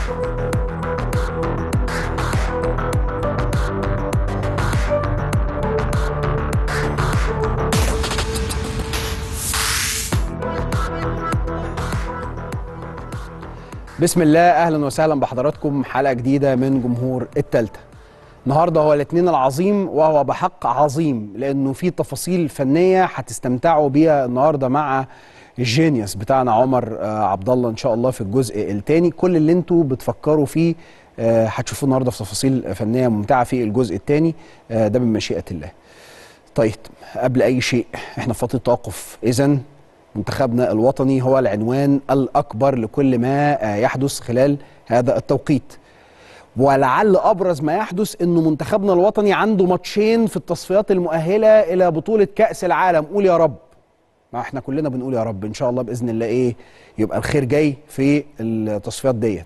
بسم الله اهلا وسهلا بحضراتكم حلقه جديده من جمهور التالتة النهارده هو الاثنين العظيم وهو بحق عظيم لانه في تفاصيل فنيه هتستمتعوا بيها النهارده مع الجينيوس بتاعنا عمر آه، عبد الله ان شاء الله في الجزء الثاني كل اللي انتوا بتفكروا فيه آه، هتشوفوه النهارده في تفاصيل فنيه ممتعه في الجزء الثاني ده من مشيئه الله طيب قبل اي شيء احنا في فتره توقف اذا منتخبنا الوطني هو العنوان الاكبر لكل ما آه، يحدث خلال هذا التوقيت ولعل ابرز ما يحدث انه منتخبنا الوطني عنده ماتشين في التصفيات المؤهله الى بطوله كاس العالم قول يا رب ما احنا كلنا بنقول يا رب ان شاء الله باذن الله ايه يبقى الخير جاي في التصفيات ديت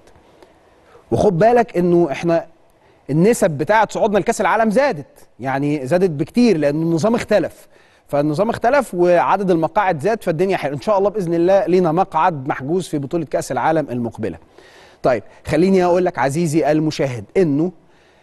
وخد بالك انه احنا النسب بتاعه صعودنا لكاس العالم زادت يعني زادت بكتير لان النظام اختلف فالنظام اختلف وعدد المقاعد زاد فالدنيا حلوه ان شاء الله باذن الله لينا مقعد محجوز في بطوله كاس العالم المقبله طيب خليني اقول لك عزيزي المشاهد انه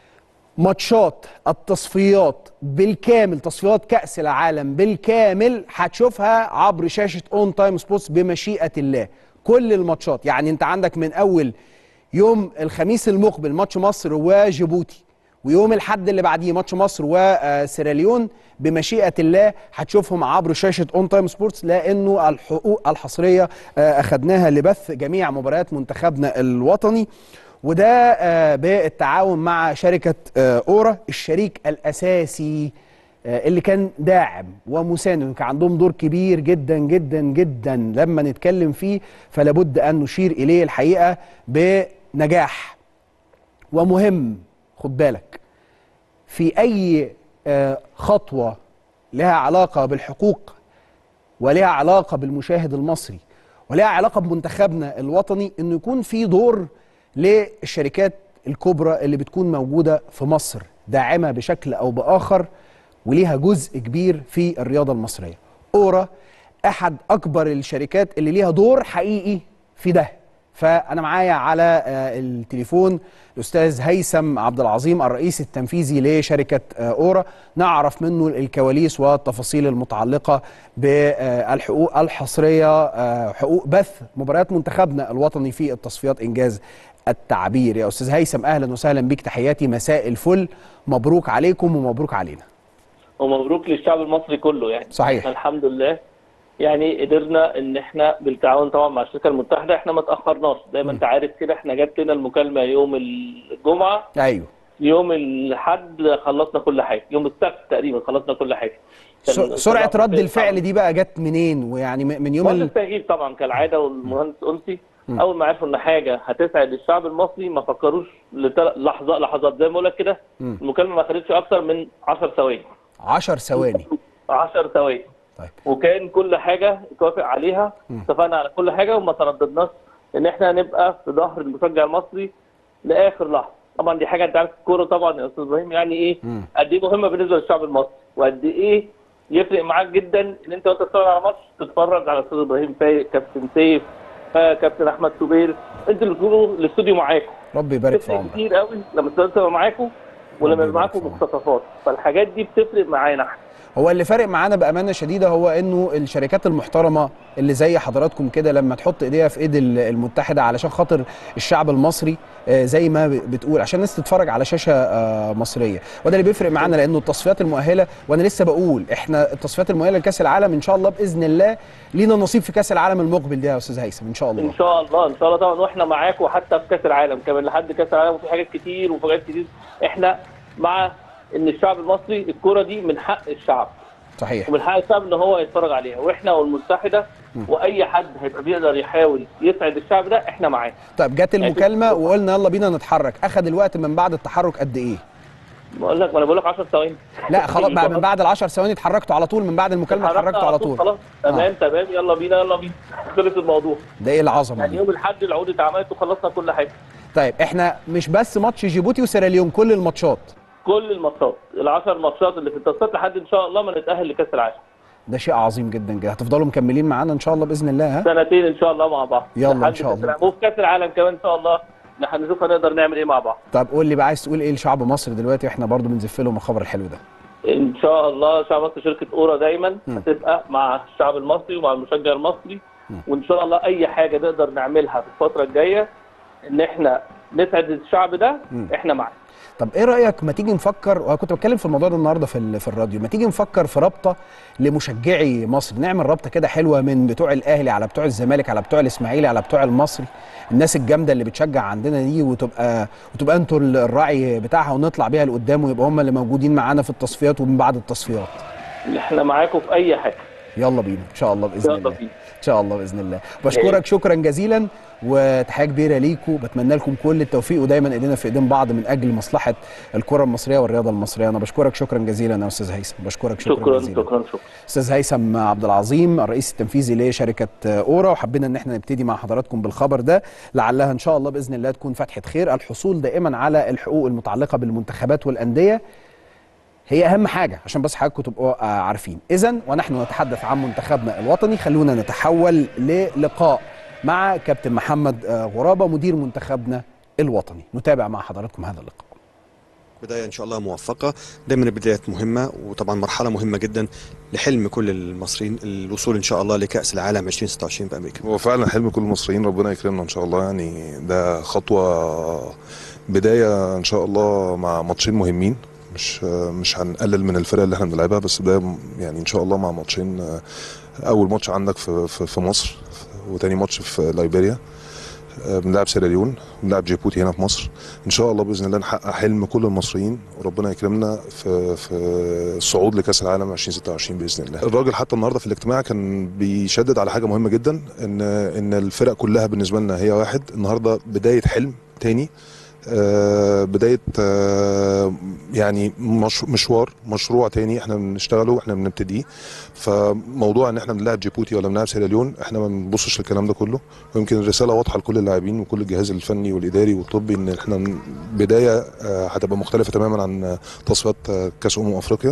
ماتشات التصفيات بالكامل تصفيات كأس العالم بالكامل هتشوفها عبر شاشة اون تايم سبورتس بمشيئة الله كل الماتشات يعني انت عندك من اول يوم الخميس المقبل ماتش مصر وجيبوتي ويوم الحد اللي بعديه ماتش مصر وسيراليون بمشيئه الله هتشوفهم عبر شاشه اون تايم سبورتس لانه الحقوق الحصريه آه، اخذناها لبث جميع مباريات منتخبنا الوطني وده آه، بالتعاون مع شركه آه، اورا الشريك الاساسي آه، اللي كان داعم ومساند كان عندهم دور كبير جدا جدا جدا لما نتكلم فيه فلابد ان نشير اليه الحقيقه بنجاح ومهم خد بالك في اي آه، خطوه لها علاقه بالحقوق ولها علاقه بالمشاهد المصري ولها علاقه بمنتخبنا الوطني انه يكون في دور للشركات الكبرى اللي بتكون موجوده في مصر داعمه بشكل او باخر وليها جزء كبير في الرياضه المصريه. اورا احد اكبر الشركات اللي ليها دور حقيقي في ده. فانا معايا على آه، التليفون الاستاذ هيثم عبد العظيم الرئيس التنفيذي لشركه آه، اورا نعرف منه الكواليس والتفاصيل المتعلقه بالحقوق الحصريه آه، حقوق بث مباريات منتخبنا الوطني في التصفيات انجاز التعبير يا استاذ هيثم اهلا وسهلا بك تحياتي مساء الفل مبروك عليكم ومبروك علينا ومبروك للشعب المصري كله يعني صحيح. احنا الحمد لله يعني قدرنا ان احنا بالتعاون طبعا مع الشركه المتحده احنا ما تاخرناش زي ما انت عارف كده احنا جات لنا المكالمه يوم الجمعه ايوه يوم الاحد خلصنا كل حاجه يوم السبت تقريبا خلصنا كل حاجه كان- س- سرعه كان- رد الفعل دي بقى جت منين ويعني م- من يوم مهندس ال... تأهيل طبعا كالعاده والمهندس انسي اول ما عرفوا ان حاجه هتسعد الشعب المصري ما فكروش لتل- لحظات لحظات زي ما بقول لك كده المكالمه ما خدتش اكتر من 10 ثواني 10 ثواني 10 ثواني طيب وكان كل حاجه اتوافق عليها اتفقنا على كل حاجه وما ترددناش ان احنا نبقى في ظهر المشجع المصري لاخر لحظه طبعا دي حاجه انت عارف الكوره طبعا يا استاذ ابراهيم يعني ايه قد ايه مهمه بالنسبه للشعب المصري وقد ايه يفرق معاك جدا ان انت وانت بتتفرج على ماتش تتفرج على استاذ ابراهيم فايق كابتن سيف آه، كابتن احمد شوبير انتوا اللي تكونوا الاستوديو معاكم ربي يبارك في بتفرق عمرك كتير قوي لما تبقى معاكم ولما ربنا يبقى يبارك معاكم في عمرك. مقتطفات فالحاجات دي بتفرق معانا احنا هو اللي فارق معانا بامانه شديده هو انه الشركات المحترمه اللي زي حضراتكم كده لما تحط ايديها في ايد ال- المتحده علشان خاطر الشعب المصري آه، زي ما ب- بتقول عشان الناس تتفرج على شاشه آه، مصريه وده اللي بيفرق معانا لانه التصفيات المؤهله وانا لسه بقول احنا التصفيات المؤهله لكاس العالم ان شاء الله باذن الله لينا نصيب في كاس العالم المقبل ده يا استاذ هيثم ان شاء الله ان شاء الله ان شاء الله طبعا واحنا معاكم حتى في كاس العالم كمان لحد كاس العالم وفي حاجات كتير وفي كتير احنا مع ان الشعب المصري الكوره دي من حق الشعب صحيح ومن حق الشعب ان هو يتفرج عليها واحنا والمتحده واي حد هيبقى بيقدر يحاول يسعد الشعب ده احنا معاه طيب جت المكالمه وقلنا يلا بينا نتحرك اخذ الوقت من بعد التحرك قد ايه بقول لك ما انا بقول لك 10 ثواني لا خلاص بقى من بعد ال10 ثواني اتحركتوا على طول من بعد المكالمه اتحركتوا على طول خلاص تمام تمام يلا بينا يلا بينا خلص الموضوع ده ايه العظمه يعني دي يوم الاحد العقود اتعملت وخلصنا كل حاجه طيب احنا مش بس ماتش جيبوتي وسيراليون كل الماتشات كل الماتشات ال10 ماتشات اللي في التصفيات لحد ان شاء الله ما نتاهل لكاس العالم ده شيء عظيم جدا جدا هتفضلوا مكملين معانا ان شاء الله باذن الله ها سنتين ان شاء الله مع بعض يلا إن لحد شاء كأس الله. العالم. وفي كاس العالم كمان ان شاء الله نح- نشوف هنقدر نعمل ايه مع بعض طب قول لي بقى عايز تقول ايه لشعب مصر دلوقتي احنا برضو بنزف لهم الخبر الحلو ده ان شاء الله شعب مصر شركه اورا دايما هتبقى مع الشعب المصري ومع المشجع المصري وان شاء الله اي حاجه نقدر نعملها في الفتره الجايه ان احنا نسعد الشعب ده احنا معاه طب ايه رايك ما تيجي نفكر وانا كنت بتكلم في الموضوع ده النهارده في ال- في الراديو ما تيجي نفكر في رابطه لمشجعي مصر نعمل رابطه كده حلوه من بتوع الاهلي على بتوع الزمالك على بتوع الاسماعيلي على بتوع المصري الناس الجامده اللي بتشجع عندنا دي وتبقى وتبقى انتوا ال- الراعي بتاعها ونطلع بيها لقدام ويبقى هم اللي موجودين معانا في التصفيات ومن بعد التصفيات احنا معاكم في اي حاجه يلا بينا ان شاء الله باذن يلا الله بينا. ان شاء الله باذن الله بشكرك شكرا جزيلا وتحيه كبيره ليكم بتمنى لكم كل التوفيق ودايما ايدينا في ايدين بعض من اجل مصلحه الكره المصريه والرياضه المصريه انا بشكرك شكرا جزيلا يا استاذ هيثم بشكرك شكرا, شكرا جزيلا شكرا شكرا استاذ هيثم عبد العظيم الرئيس التنفيذي لشركه اورا وحبينا ان احنا نبتدي مع حضراتكم بالخبر ده لعلها ان شاء الله باذن الله تكون فتحه خير الحصول دائما على الحقوق المتعلقه بالمنتخبات والانديه هي اهم حاجه عشان بس حضراتكم تبقوا آه، عارفين اذا ونحن نتحدث عن منتخبنا الوطني خلونا نتحول للقاء مع كابتن محمد آه، غرابه مدير منتخبنا الوطني نتابع مع حضراتكم هذا اللقاء بداية إن شاء الله موفقة دايما البدايات مهمة وطبعا مرحلة مهمة جدا لحلم كل المصريين الوصول إن شاء الله لكأس العالم 2026 في أمريكا هو فعلا حلم كل المصريين ربنا يكرمنا ان شاء الله يعني ده خطوه بدايه ان شاء الله مع ماتشين مهمين مش مش هنقلل من الفرق اللي احنا بنلعبها بس بدايه يعني ان شاء الله مع ماتشين اول ماتش عندك في في, في مصر وتاني ماتش في ليبيريا بنلعب سيراليون بنلعب جيبوتي هنا في مصر ان شاء الله باذن الله نحقق حلم كل المصريين وربنا يكرمنا في في الصعود لكاس العالم 2026 باذن الله الراجل حتى النهارده في الاجتماع كان بيشدد على حاجه مهمه جدا ان ان الفرق كلها بالنسبه لنا هي واحد النهارده بدايه حلم تاني آه، بدايه آه، يعني مش مشوار مشروع تاني احنا بنشتغله واحنا بنبتديه فموضوع ان احنا بنلعب جيبوتي ولا بنلعب سيراليون احنا ما بنبصش للكلام ده كله ويمكن الرساله واضحه لكل اللاعبين وكل الجهاز الفني والاداري والطبي ان احنا بدايه آه، هتبقى مختلفه تماما عن تصفيات آه، كاس امم افريقيا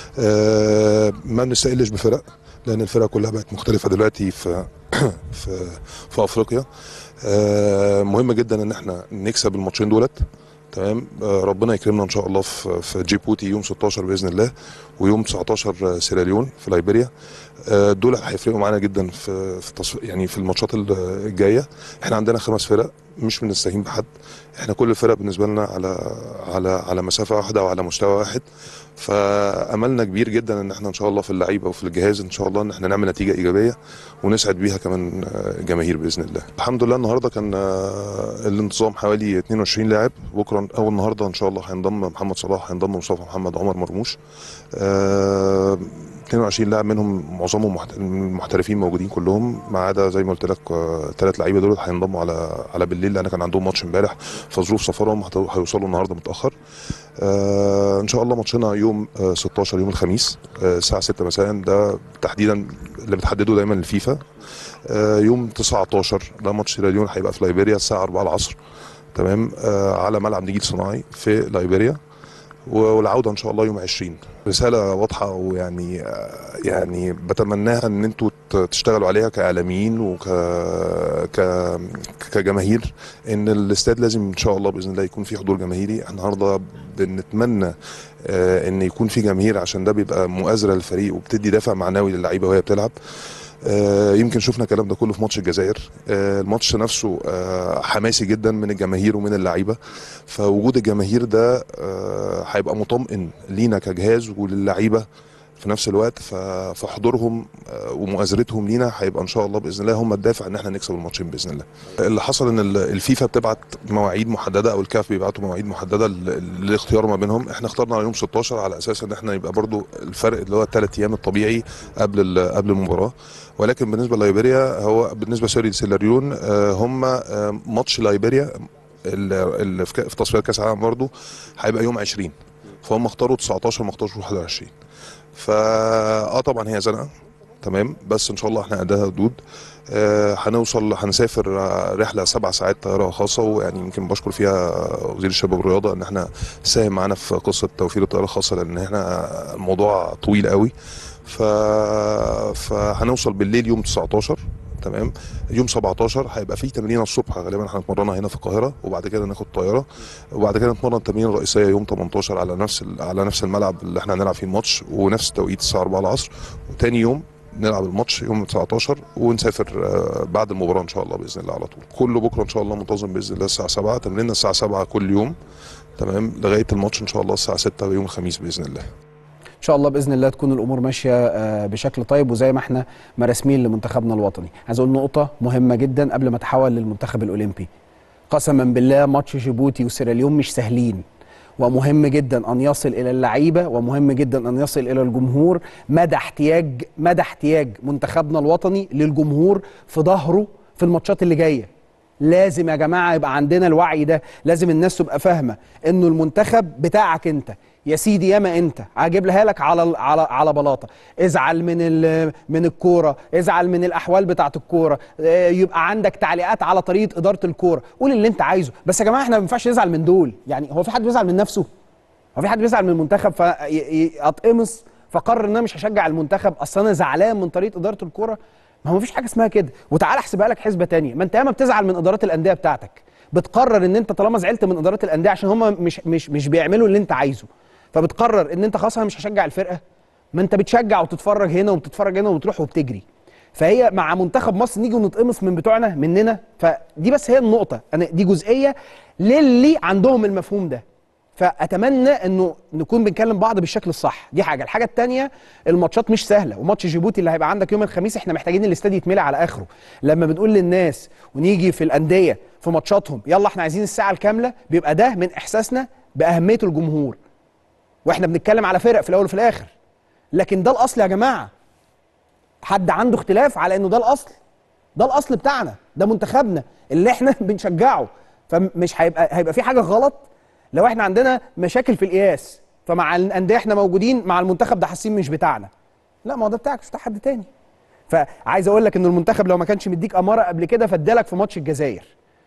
آه، ما بنستقلش بفرق لان الفرق كلها بقت مختلفه دلوقتي في في في افريقيا آه، مهم جدا ان احنا نكسب الماتشين دولت تمام آه، ربنا يكرمنا ان شاء الله في في جيبوتي يوم 16 باذن الله ويوم 19 سيراليون في ليبيريا آه، دول هيفرقوا معانا جدا في في تصف... يعني في الماتشات ال- الجايه احنا عندنا خمس فرق مش بنستهين بحد احنا كل الفرق بالنسبه لنا على على على مسافه واحده وعلى مستوى واحد فاملنا كبير جدا ان احنا ان شاء الله في اللعيبه وفي الجهاز ان شاء الله ان احنا نعمل نتيجه ايجابيه ونسعد بيها كمان آه، الجماهير باذن الله الحمد لله النهارده كان آه، الانتظام حوالي 22 لاعب بكره او النهارده ان شاء الله هينضم محمد صلاح هينضم مصطفى محمد عمر مرموش آه، 22 لاعب منهم معظمهم محت- محترفين موجودين كلهم ما عدا زي ما قلت لك ثلاث لعيبه دول هينضموا على على بالليل لان كان عندهم ماتش امبارح فظروف سفرهم هت- هيوصلوا النهارده متاخر آه ان شاء الله ماتشنا يوم آه 16 يوم الخميس آه الساعه 6 مساء ده تحديدا اللي بتحدده دايما الفيفا آه يوم 19 ده ماتش سيراليون هيبقى في ليبيريا الساعه 4 العصر تمام آه على ملعب نجيل صناعي في ليبيريا والعوده ان شاء الله يوم 20 رساله واضحه ويعني آه، يعني بتمناها ان انتوا ت- تشتغلوا عليها كاعلاميين وك ك كجماهير ان الاستاد لازم ان شاء الله باذن الله يكون فيه حضور جماهيري احنا النهارده بنتمنى آه، ان يكون في جماهير عشان ده بيبقى مؤازره للفريق وبتدي دافع معنوي للعيبه وهي بتلعب آه، يمكن شفنا الكلام ده كله في ماتش الجزائر آه، الماتش نفسه آه، حماسي جدا من الجماهير ومن اللعيبه فوجود الجماهير ده آه، هيبقى مطمئن لينا كجهاز وللعيبه في نفس الوقت ف- فحضورهم آه، ومؤازرتهم لينا هيبقى ان شاء الله باذن الله هم الدافع ان احنا نكسب الماتشين باذن الله. اللي حصل ان ال- الفيفا بتبعت مواعيد محدده او الكاف بيبعتوا مواعيد محدده ل- للاختيار ما بينهم، احنا اخترنا على يوم 16 على اساس ان احنا يبقى برضو الفرق اللي هو الثلاث ايام الطبيعي قبل ال- قبل المباراه ولكن بالنسبه لليبيريا هو بالنسبه سوري لسيلاريون آه، هم آه، ماتش ليبيريا اللي في ك- في تصفيات كاس العالم برضو هيبقى يوم 20 فهم اختاروا 19 ما اختاروش 21 فا اه طبعا هي زنقه تمام بس ان شاء الله احنا قدها حدود آه هنوصل هنسافر آه، رحله سبع ساعات طياره خاصه ويعني يمكن بشكر فيها وزير الشباب والرياضه ان احنا ساهم معانا في قصه توفير الطياره الخاصه لان احنا الموضوع طويل قوي ف... فهنوصل بالليل يوم 19 تمام يوم 17 هيبقى في تمرين الصبح غالبا هنتمرنها هنا في القاهره وبعد كده ناخد طياره وبعد كده نتمرن التمرين الرئيسيه يوم 18 على نفس ال- على نفس الملعب اللي احنا هنلعب فيه الماتش ونفس التوقيت الساعه 4 العصر وتاني يوم نلعب الماتش يوم 19 ونسافر آه، بعد المباراه ان شاء الله باذن الله على طول كله بكره ان شاء الله منتظم باذن الله الساعه 7 تمريننا الساعه 7 كل يوم تمام لغايه الماتش ان شاء الله الساعه 6 يوم الخميس باذن الله ان شاء الله باذن الله تكون الامور ماشيه آه، بشكل طيب وزي ما احنا مراسمين لمنتخبنا الوطني عايز اقول نقطه مهمه جدا قبل ما اتحول للمنتخب الاولمبي قسما بالله ماتش جيبوتي وسيراليون مش سهلين ومهم جدا ان يصل الى اللعيبه ومهم جدا ان يصل الى الجمهور مدى احتياج مدى احتياج منتخبنا الوطني للجمهور في ظهره في الماتشات اللي جايه لازم يا جماعه يبقى عندنا الوعي ده لازم الناس تبقى فاهمه انه المنتخب بتاعك انت يا سيدي ياما انت هجيب لها لك على على على بلاطه ازعل من ال- من الكوره ازعل من الاحوال بتاعه الكوره آه، يبقى عندك تعليقات على طريقه اداره الكوره قول اللي انت عايزه بس يا جماعه احنا ما ينفعش نزعل من دول يعني هو في حد بيزعل من نفسه هو في حد بيزعل من المنتخب فاتقمص فقرر ان انا مش هشجع المنتخب اصل انا زعلان من طريقه اداره الكوره ما هو مفيش حاجه اسمها كده وتعالى احسبها لك حسبه تانية ما انت ياما بتزعل من ادارات الانديه بتاعتك بتقرر ان انت طالما زعلت من ادارات الانديه عشان هم مش مش مش بيعملوا اللي انت عايزه فبتقرر ان انت خلاص انا مش هشجع الفرقه ما انت بتشجع وتتفرج هنا وبتتفرج هنا وبتروح وبتجري فهي مع منتخب مصر نيجي ونتقمص من بتوعنا مننا فدي بس هي النقطه انا دي جزئيه للي عندهم المفهوم ده فاتمنى انه نكون بنكلم بعض بالشكل الصح دي حاجه الحاجه الثانيه الماتشات مش سهله وماتش جيبوتي اللي هيبقى عندك يوم الخميس احنا محتاجين الاستاد يتملي على اخره لما بنقول للناس ونيجي في الانديه في ماتشاتهم يلا احنا عايزين الساعه الكامله بيبقى ده من احساسنا باهميه الجمهور واحنا بنتكلم على فرق في الاول وفي الاخر لكن ده الاصل يا جماعه حد عنده اختلاف على انه ده الاصل ده الاصل بتاعنا ده منتخبنا اللي احنا بنشجعه فمش هيبقى هيبقى في حاجه غلط لو احنا عندنا مشاكل في القياس فمع الانديه احنا موجودين مع المنتخب ده حاسين مش بتاعنا لا ما هو ده بتاعك مش بتاع حد تاني فعايز اقول لك ان المنتخب لو ما كانش مديك اماره قبل كده فادالك في ماتش الجزائر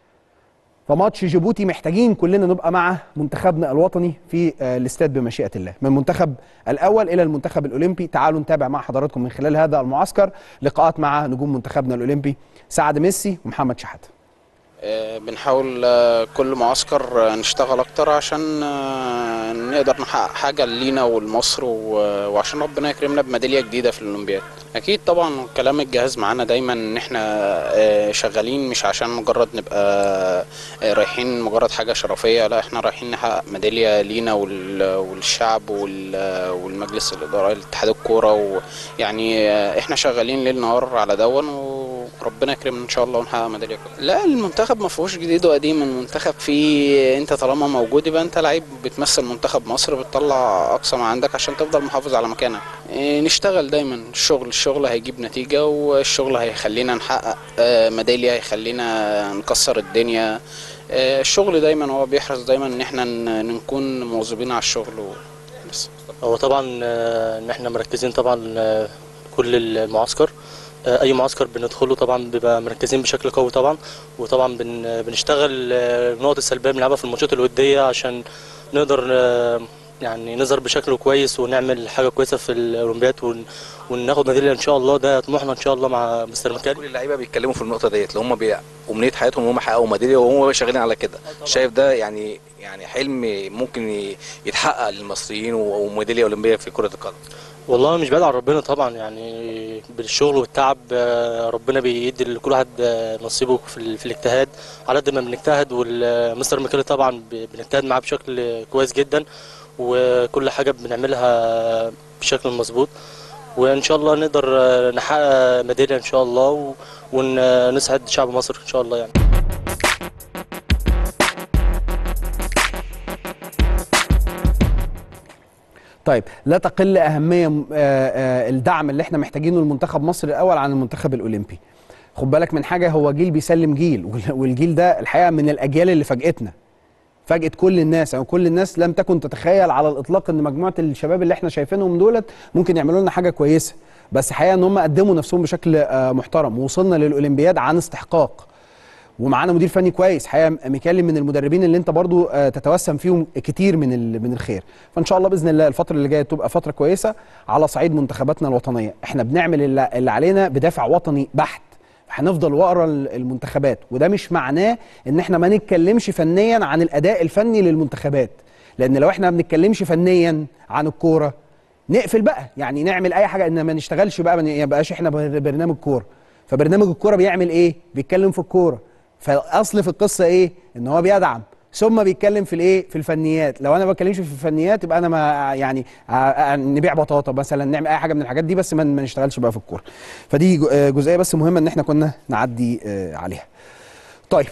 فماتش جيبوتي محتاجين كلنا نبقى مع منتخبنا الوطني في آه، الاستاد بمشيئه الله من المنتخب الاول الى المنتخب الاولمبي تعالوا نتابع مع حضراتكم من خلال هذا المعسكر لقاءات مع نجوم منتخبنا الاولمبي سعد ميسي ومحمد شحاته آه، بنحاول آه، كل معسكر آه، نشتغل اكتر عشان آه، نقدر نحقق حاجة لينا ولمصر و- وعشان ربنا يكرمنا بميدالية جديدة في الأولمبياد أكيد طبعا كلام الجهاز معانا دايما إن إحنا آه، شغالين مش عشان مجرد نبقى آه، رايحين مجرد حاجة شرفية لا إحنا رايحين نحقق ميدالية لينا وال- والشعب وال- والمجلس الإدارة لاتحاد الكورة ويعني آه، إحنا شغالين ليل نهار على دون وربنا يكرمنا ان شاء الله ونحقق ميداليه كويسه لا المنتخب ما فيهوش جديد وقديم المنتخب فيه انت طالما موجود يبقى انت لعيب بتمثل منتخب مصر بتطلع اقصى ما عندك عشان تفضل محافظ على مكانك إيه، نشتغل دايما الشغل الشغل هيجيب نتيجه والشغل هيخلينا نحقق آه، ميداليه هيخلينا نكسر الدنيا آه، الشغل دايما هو بيحرص دايما ان احنا ن- نكون مواظبين على الشغل بس هو طبعا آه، ان احنا مركزين طبعا آه، كل المعسكر آه، اي معسكر بندخله طبعا بيبقى مركزين بشكل قوي طبعا وطبعا بن بنشتغل آه، النقط السلبيه بنلعبها في الماتشات الوديه عشان نقدر آه، يعني نظهر بشكل كويس ونعمل حاجه كويسه في الاولمبياد ون- وناخد ميداليه ان شاء الله ده طموحنا ان شاء الله مع مستر مكاري كل اللعيبه بيتكلموا في النقطه ديت اللي هم بي... امنيه حياتهم ان هم يحققوا ميداليه وهم شغالين على كده شايف ده يعني يعني حلم ممكن ي- يتحقق للمصريين و- وميداليه اولمبيه في كره القدم والله مش بعيد عن ربنا طبعا يعني بالشغل والتعب آه، ربنا بيدي لكل واحد آه، نصيبه في, ال- في الاجتهاد على قد ما بنجتهد والمستر ميكالي طبعا ب- بنجتهد معاه بشكل كويس جدا وكل حاجه بنعملها بشكل مظبوط وان شاء الله نقدر آه، نحقق ميداليه ان شاء الله و- ونسعد شعب مصر ان شاء الله يعني طيب لا تقل اهميه م- آه، آه، الدعم اللي احنا محتاجينه لمنتخب مصر الاول عن المنتخب الاولمبي خد بالك من حاجه هو جيل بيسلم جيل وال- والجيل ده الحقيقه من الاجيال اللي فاجئتنا فاجئت كل الناس او كل الناس لم تكن تتخيل على الاطلاق ان مجموعه الشباب اللي احنا شايفينهم دولت ممكن يعملوا لنا حاجه كويسه بس الحقيقه ان هم قدموا نفسهم بشكل آه، محترم ووصلنا للاولمبياد عن استحقاق ومعانا مدير فني كويس حقيقه ميكالي من المدربين اللي انت برضو آه، تتوسم فيهم كتير من ال- من الخير فان شاء الله باذن الله الفتره اللي جايه تبقى فتره كويسه على صعيد منتخباتنا الوطنيه احنا بنعمل اللي اللي علينا بدافع وطني بحت هنفضل ورا المنتخبات وده مش معناه ان احنا ما نتكلمش فنيا عن الاداء الفني للمنتخبات لان لو احنا ما بنتكلمش فنيا عن الكوره نقفل بقى يعني نعمل اي حاجه ان ما نشتغلش بقى ما يبقاش احنا برنامج كوره فبرنامج الكوره بيعمل ايه بيتكلم في الكوره فالاصل في القصه ايه ان هو بيدعم ثم بيتكلم في الايه في الفنيات لو انا ما بتكلمش في الفنيات يبقى انا ما يعني ع- نبيع بطاطا مثلا نعمل اي حاجه من الحاجات دي بس ما ما نشتغلش بقى في الكوره فدي جو- آه، جزئيه بس مهمه ان احنا كنا نعدي آه، عليها طيب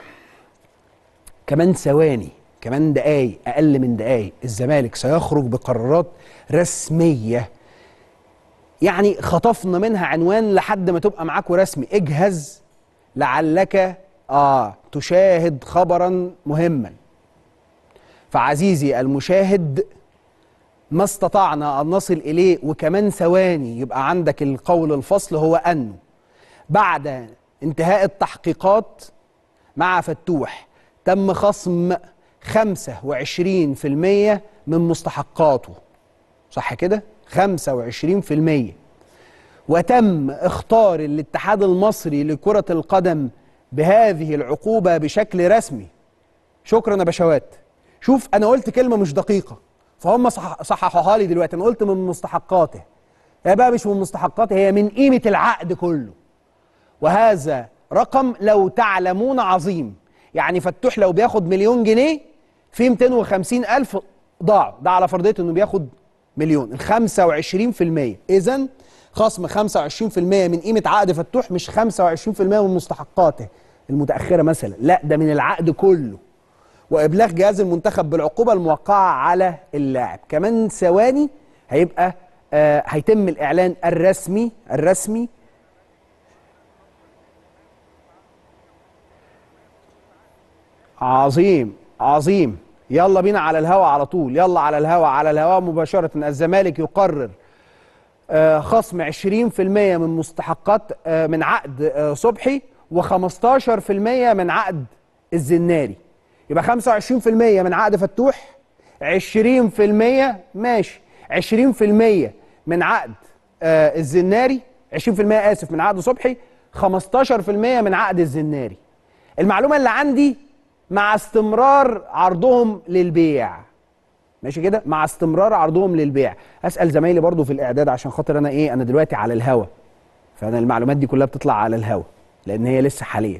كمان ثواني كمان دقايق اقل من دقايق الزمالك سيخرج بقرارات رسميه يعني خطفنا منها عنوان لحد ما تبقى معاكوا رسمي اجهز لعلك اه تشاهد خبرا مهما فعزيزي المشاهد ما استطعنا ان نصل اليه وكمان ثواني يبقى عندك القول الفصل هو انه بعد انتهاء التحقيقات مع فتوح تم خصم 25% من مستحقاته صح كده 25% وتم اختار الاتحاد المصري لكرة القدم بهذه العقوبة بشكل رسمي شكرا يا بشوات شوف انا قلت كلمة مش دقيقة فهم صح صححوها لي دلوقتي انا قلت من مستحقاته هي بقى مش من مستحقاته هي من قيمة العقد كله وهذا رقم لو تعلمون عظيم يعني فتوح لو بياخد مليون جنيه في 250 ألف ضاعوا ده على فرضية انه بياخد مليون ال 25% اذا خصم 25% من قيمة عقد فتوح مش 25% من مستحقاته المتأخرة مثلا لا ده من العقد كله وإبلاغ جهاز المنتخب بالعقوبة الموقعة على اللاعب كمان ثواني هيبقى آه هيتم الإعلان الرسمي الرسمي عظيم عظيم يلا بينا على الهوا على طول يلا على الهوا على الهوا مباشرة الزمالك يقرر آه، خصم 20% من مستحقات آه، من عقد آه، صبحي و15% من عقد الزناري يبقى 25% من عقد فتوح 20% ماشي 20% من عقد آه، الزناري 20% اسف من عقد صبحي 15% من عقد الزناري المعلومه اللي عندي مع استمرار عرضهم للبيع ماشي كده مع استمرار عرضهم للبيع اسال زمايلي برضو في الاعداد عشان خاطر انا ايه انا دلوقتي على الهوا فانا المعلومات دي كلها بتطلع على الهوا لان هي لسه حاليا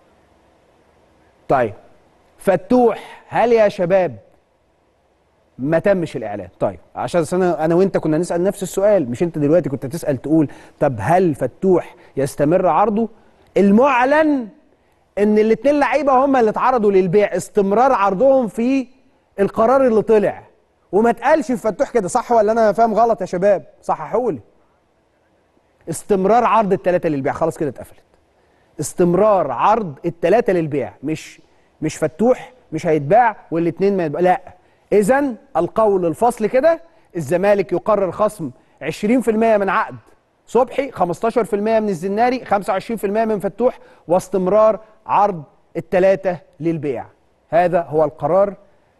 طيب فتوح هل يا شباب ما تمش الاعلان طيب عشان انا انا وانت كنا نسال نفس السؤال مش انت دلوقتي كنت تسال تقول طب هل فتوح يستمر عرضه المعلن ان الاثنين لعيبه هم اللي اتعرضوا للبيع استمرار عرضهم في القرار اللي طلع وما اتقالش في فتوح كده صح ولا انا فاهم غلط يا شباب صححوا لي استمرار عرض الثلاثه للبيع خلاص كده اتقفلت استمرار عرض الثلاثه للبيع مش مش فتوح مش هيتباع والاثنين ما يتباع لا اذا القول الفصل كده الزمالك يقرر خصم 20% من عقد صبحي 15% من الزناري 25% من فتوح واستمرار عرض الثلاثه للبيع هذا هو القرار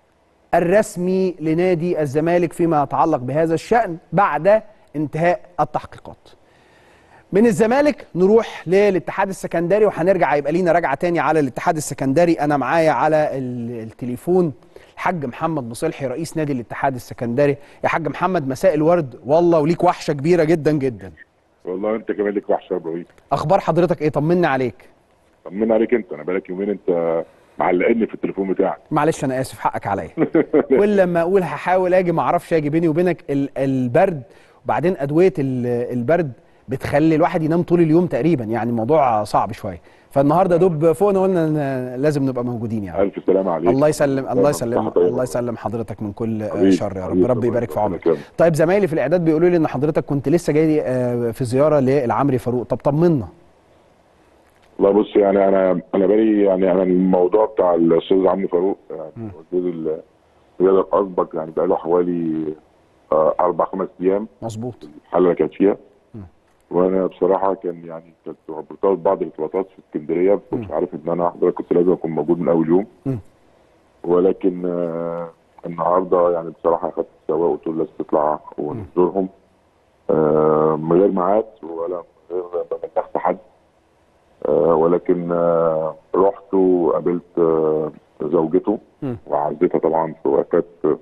الرسمي لنادي الزمالك فيما يتعلق بهذا الشأن بعد انتهاء التحقيقات من الزمالك نروح للاتحاد السكندري وهنرجع يبقى لينا رجعه تاني على الاتحاد السكندري انا معايا على ال- التليفون الحاج محمد مصلحي رئيس نادي الاتحاد السكندري يا حاج محمد مساء الورد والله وليك وحشه كبيره جدا جدا والله انت كمان لك وحشه يا ابراهيم اخبار حضرتك ايه طمنا عليك طمنا عليك انت انا بقالك يومين انت معلقني في التليفون بتاعك معلش انا اسف حقك عليا كل لما اقول هحاول اجي ما اعرفش اجي بيني وبينك ال- البرد وبعدين ادويه ال- البرد بتخلي الواحد ينام طول اليوم تقريبا يعني الموضوع صعب شويه فالنهارده دوب فوقنا قلنا إن لازم نبقى موجودين يعني الف سلامه عليك الله يسلم الله دايماً يسلم صحة طيبة. الله يسلم حضرتك من كل آه، حبيبي، شر يا رب حبيبي، ربي ربنا يبارك في عمرك يكرمك. طيب زمايلي في الاعداد بيقولوا لي ان حضرتك كنت لسه جاي آه، في زياره للعمري فاروق طب طمنا والله بص يعني انا انا بالي يعني انا الموضوع بتاع الاستاذ عمرو فاروق يعني وزير ال- الرياضه الاسبق يعني بقى له حوالي آه، اربع خمس ايام مظبوط الحاله اللي كانت فيها وانا بصراحه كان يعني كنت مرتبط بعض الارتباطات في اسكندريه ما كنتش عارف ان انا احضر كنت لازم اكون موجود من اول يوم مم. ولكن آه النهارده يعني بصراحه اخدت السواق وقلت له لازم تطلع ونزورهم آه من غير ميعاد ولا من غير ما بلغت حد آه، ولكن آه، رحت وقابلت آه، زوجته مم. وعزتها طبعا في وفاه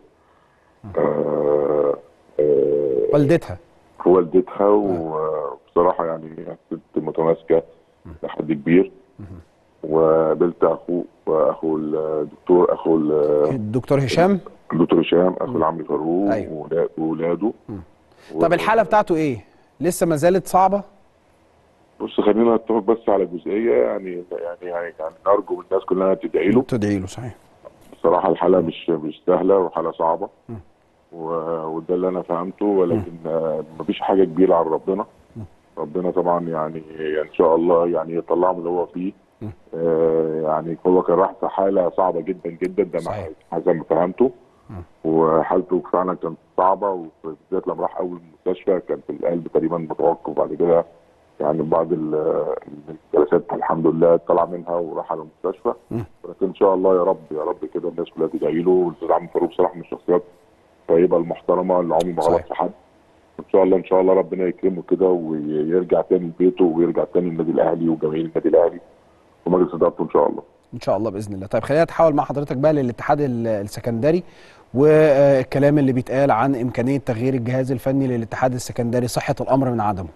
آه، آه، والدتها في والدتها وبصراحه يعني ست متماسكه لحد كبير وقابلت اخوه واخو الدكتور اخو ال- الدكتور هشام الدكتور هشام اخو العم فاروق أيوة. وولا- وولاده طب الحاله بتاعته ايه لسه ما زالت صعبه بص خلينا نتفق بس على جزئيه يعني يعني يعني, يعني نرجو من الناس كلها تدعي له تدعي له صحيح بصراحه الحاله مش مش سهله وحاله صعبه و- وده اللي انا فهمته ولكن آه، مفيش حاجه كبيره على ربنا ربنا طبعا يعني ان شاء الله يعني يطلعه من اللي هو فيه آه، يعني هو كان راح في حاله صعبه جدا جدا ده صحيح. مع- حسب ما فهمته وحالته فعلا كانت صعبه وبالذات لما راح اول المستشفى كان في القلب تقريبا متوقف بعد كده يعني بعض ال- الجلسات الحمد لله طلع منها وراح على المستشفى ولكن ان شاء الله يا رب يا رب كده الناس كلها تدعي له والاستاذ عم فاروق بصراحه من الشخصيات الطيبه المحترمه اللي عمره ما غلط صحيح. في حد ان شاء الله ان شاء الله ربنا يكرمه كده ويرجع تاني لبيته ويرجع تاني النادي الاهلي وجماهير النادي الاهلي ومجلس ادارته ان شاء الله ان شاء الله باذن الله طيب خلينا نتحول مع حضرتك بقى للاتحاد ال- السكندري والكلام اللي بيتقال عن امكانيه تغيير الجهاز الفني للاتحاد السكندري صحه الامر من عدمه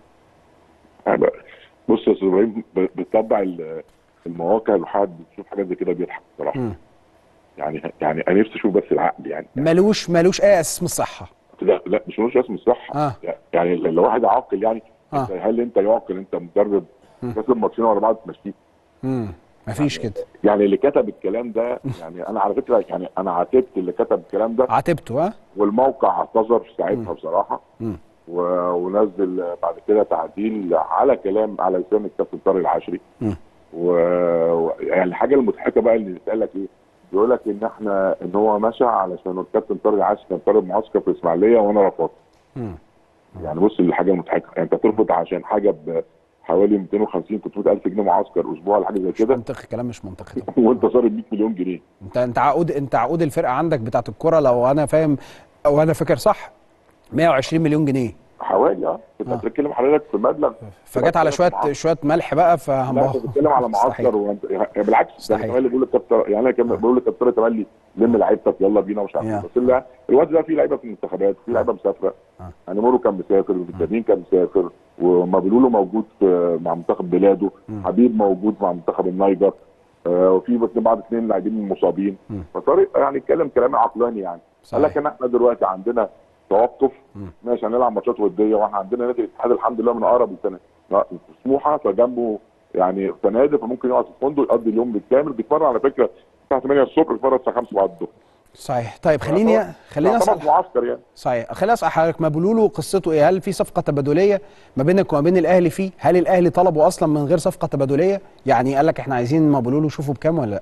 يعني بص يا استاذ ابراهيم ب- بتطبع ال- المواقع الواحد بتشوف حاجات زي كده بيضحك بصراحه مم. يعني يعني انا نفسي اشوف بس العقل يعني ملوش ملوش اي اساس من الصحه لا لا مش ملوش اسم الصحه آه. يعني لو واحد عاقل يعني آه. أنت- هل انت يعقل انت مدرب كسب ماتشين ورا بعض تمشيه امم مفيش كده يعني اللي كتب الكلام ده يعني انا على فكره يعني انا عاتبت اللي كتب الكلام ده عاتبته ها والموقع اعتذر ساعتها بصراحه مم. و- ونزل بعد كده تعديل على كلام على لسان الكابتن طارق العشري مم. و... و- يعني الحاجه المضحكه بقى اللي بيتقال لك ايه؟ بيقول لك ان احنا ان هو مشى علشان الكابتن طارق العشري كان طالب معسكر في اسماعيليه وانا رفضت. مم. يعني بص الحاجه المضحكه يعني انت ترفض عشان حاجه بحوالي 250 300 الف جنيه معسكر اسبوع ولا حاجه زي مش كده منطقي كلام مش منطقي طبعا وانت صارف 100 مليون جنيه انت انت عقود انت عقود الفرقه عندك بتاعت الكره لو انا فاهم او انا فاكر صح 120 مليون جنيه حوالي اه انت بتتكلم حضرتك في مبلغ فجت على شويه معسكر. شويه ملح بقى لا فهنبقى انت بتتكلم على معسكر وانت يعني بالعكس ده مستحيل. كمان اللي بيقول للكابتن يعني انا كمان بقول للكابتن تملي لم لعيبتك يلا بينا ومش عارف يا. ايه. بس لا الوقت ده في لعيبه في المنتخبات في لعيبه مسافره آه. يعني مورو كان مسافر ومتابعين كان مسافر ومابلولو موجود في- مع منتخب بلاده حبيب موجود مع منتخب النيجر آه وفي بس بعض اثنين لاعبين مصابين فطارق يعني اتكلم كلام عقلاني يعني قال لك صحيح. ان احنا دلوقتي عندنا توقف ماشي هنلعب ماتشات وديه واحنا عندنا نادي الاتحاد الحمد لله من اقرب السنه سموحه فجنبه يعني فنادق فممكن يقعد في الفندق يقضي اليوم بالكامل بيتمرن على فكره الساعه 8 الصبح بيتمرن الساعه 5 بعد الظهر صحيح طيب خليني خليني يعتبر اسال معسكر يعني صحيح خليني اسال حضرتك مبلولو قصته ايه هل في صفقه تبادليه ما بينك وما بين الاهلي فيه هل الاهلي طلبه اصلا من غير صفقه تبادليه يعني قال لك احنا عايزين مبلولو شوفوا بكام ولا لا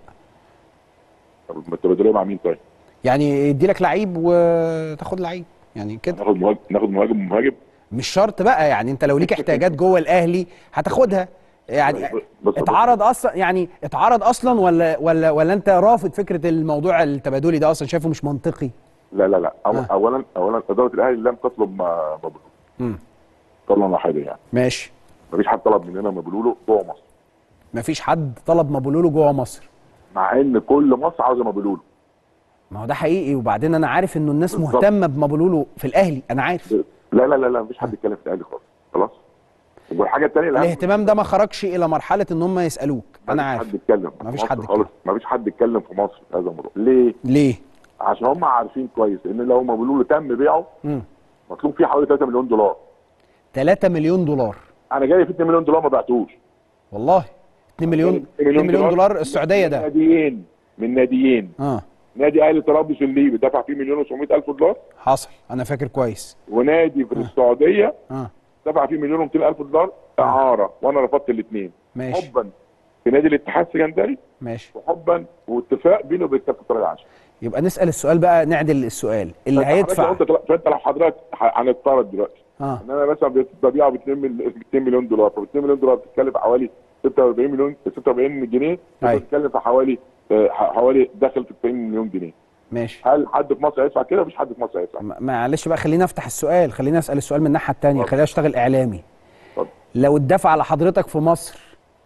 طب التبادليه مع مين طيب؟ يعني يدي لك لعيب وتاخد لعيب يعني كده ناخد مهاجم ناخد مهاجم ومهاجم مش شرط بقى يعني انت لو ليك احتياجات جوه الاهلي هتاخدها يعني بس- اتعرض اصلا يعني اتعرض اصلا ولا ولا ولا انت رافض فكره الموضوع التبادلي ده اصلا شايفه مش منطقي لا لا لا أو آه. اولا اولا اداره الاهلي لم تطلب ما مبلول امم طلعنا حاجه يعني ماشي مفيش حد طلب مننا مبلوله جوه مصر مفيش حد طلب مبولولو جوه مصر مع ان كل مصر عاوزه مبلوله ما هو ده حقيقي وبعدين انا عارف انه الناس بالظبط. مهتمه بمبولولو في الاهلي انا عارف لا لا لا لا مفيش حد يتكلم في الاهلي خالص خلاص والحاجه الثانيه الاهتمام ده ما خرجش الى مرحله ان هم يسالوك انا مفيش عارف حد يتكلم في مفيش مصر حد خالص مفيش حد يتكلم في مصر في هذا الموضوع ليه؟ ليه عشان هم عارفين كويس ان لو مبلول تم بيعه مم. مطلوب فيه حوالي 3 مليون دولار 3 مليون دولار انا جاي في 2 مليون دولار ما بعتوش والله 2 مليون 2 2 مليون دولار السعوديه من ده ناديين من ناديين اه نادي اهلي طرابلس الليبي دفع فيه مليون و700 الف دولار حصل انا فاكر كويس ونادي في السعوديه اه دفع فيه مليون و200 الف دولار اعاره وانا رفضت الاثنين ماشي حبا في نادي الاتحاد السكندري ماشي وحبا واتفاق بينه وبين كابتن طارق العاشر يبقى نسال السؤال بقى نعدل السؤال اللي فأنت هيدفع حضرتك لو- فانت لو حضرتك ح- هنفترض دلوقتي اه ان انا مثلا ببيعه ب 2 مل- 2 مليون دولار ف 2 مليون دولار بتتكلم في حوالي 46 مليون 46 جنيه أيوة. بتتكلم في حوالي آه، ح- حوالي داخل في 90 مليون جنيه ماشي هل حد في مصر هيدفع كده؟ مفيش حد في مصر هيدفع م- معلش بقى خليني افتح السؤال خليني اسال السؤال من الناحيه الثانيه اتفضل. خليني اشتغل اعلامي اتفضل. لو اتدفع لحضرتك في مصر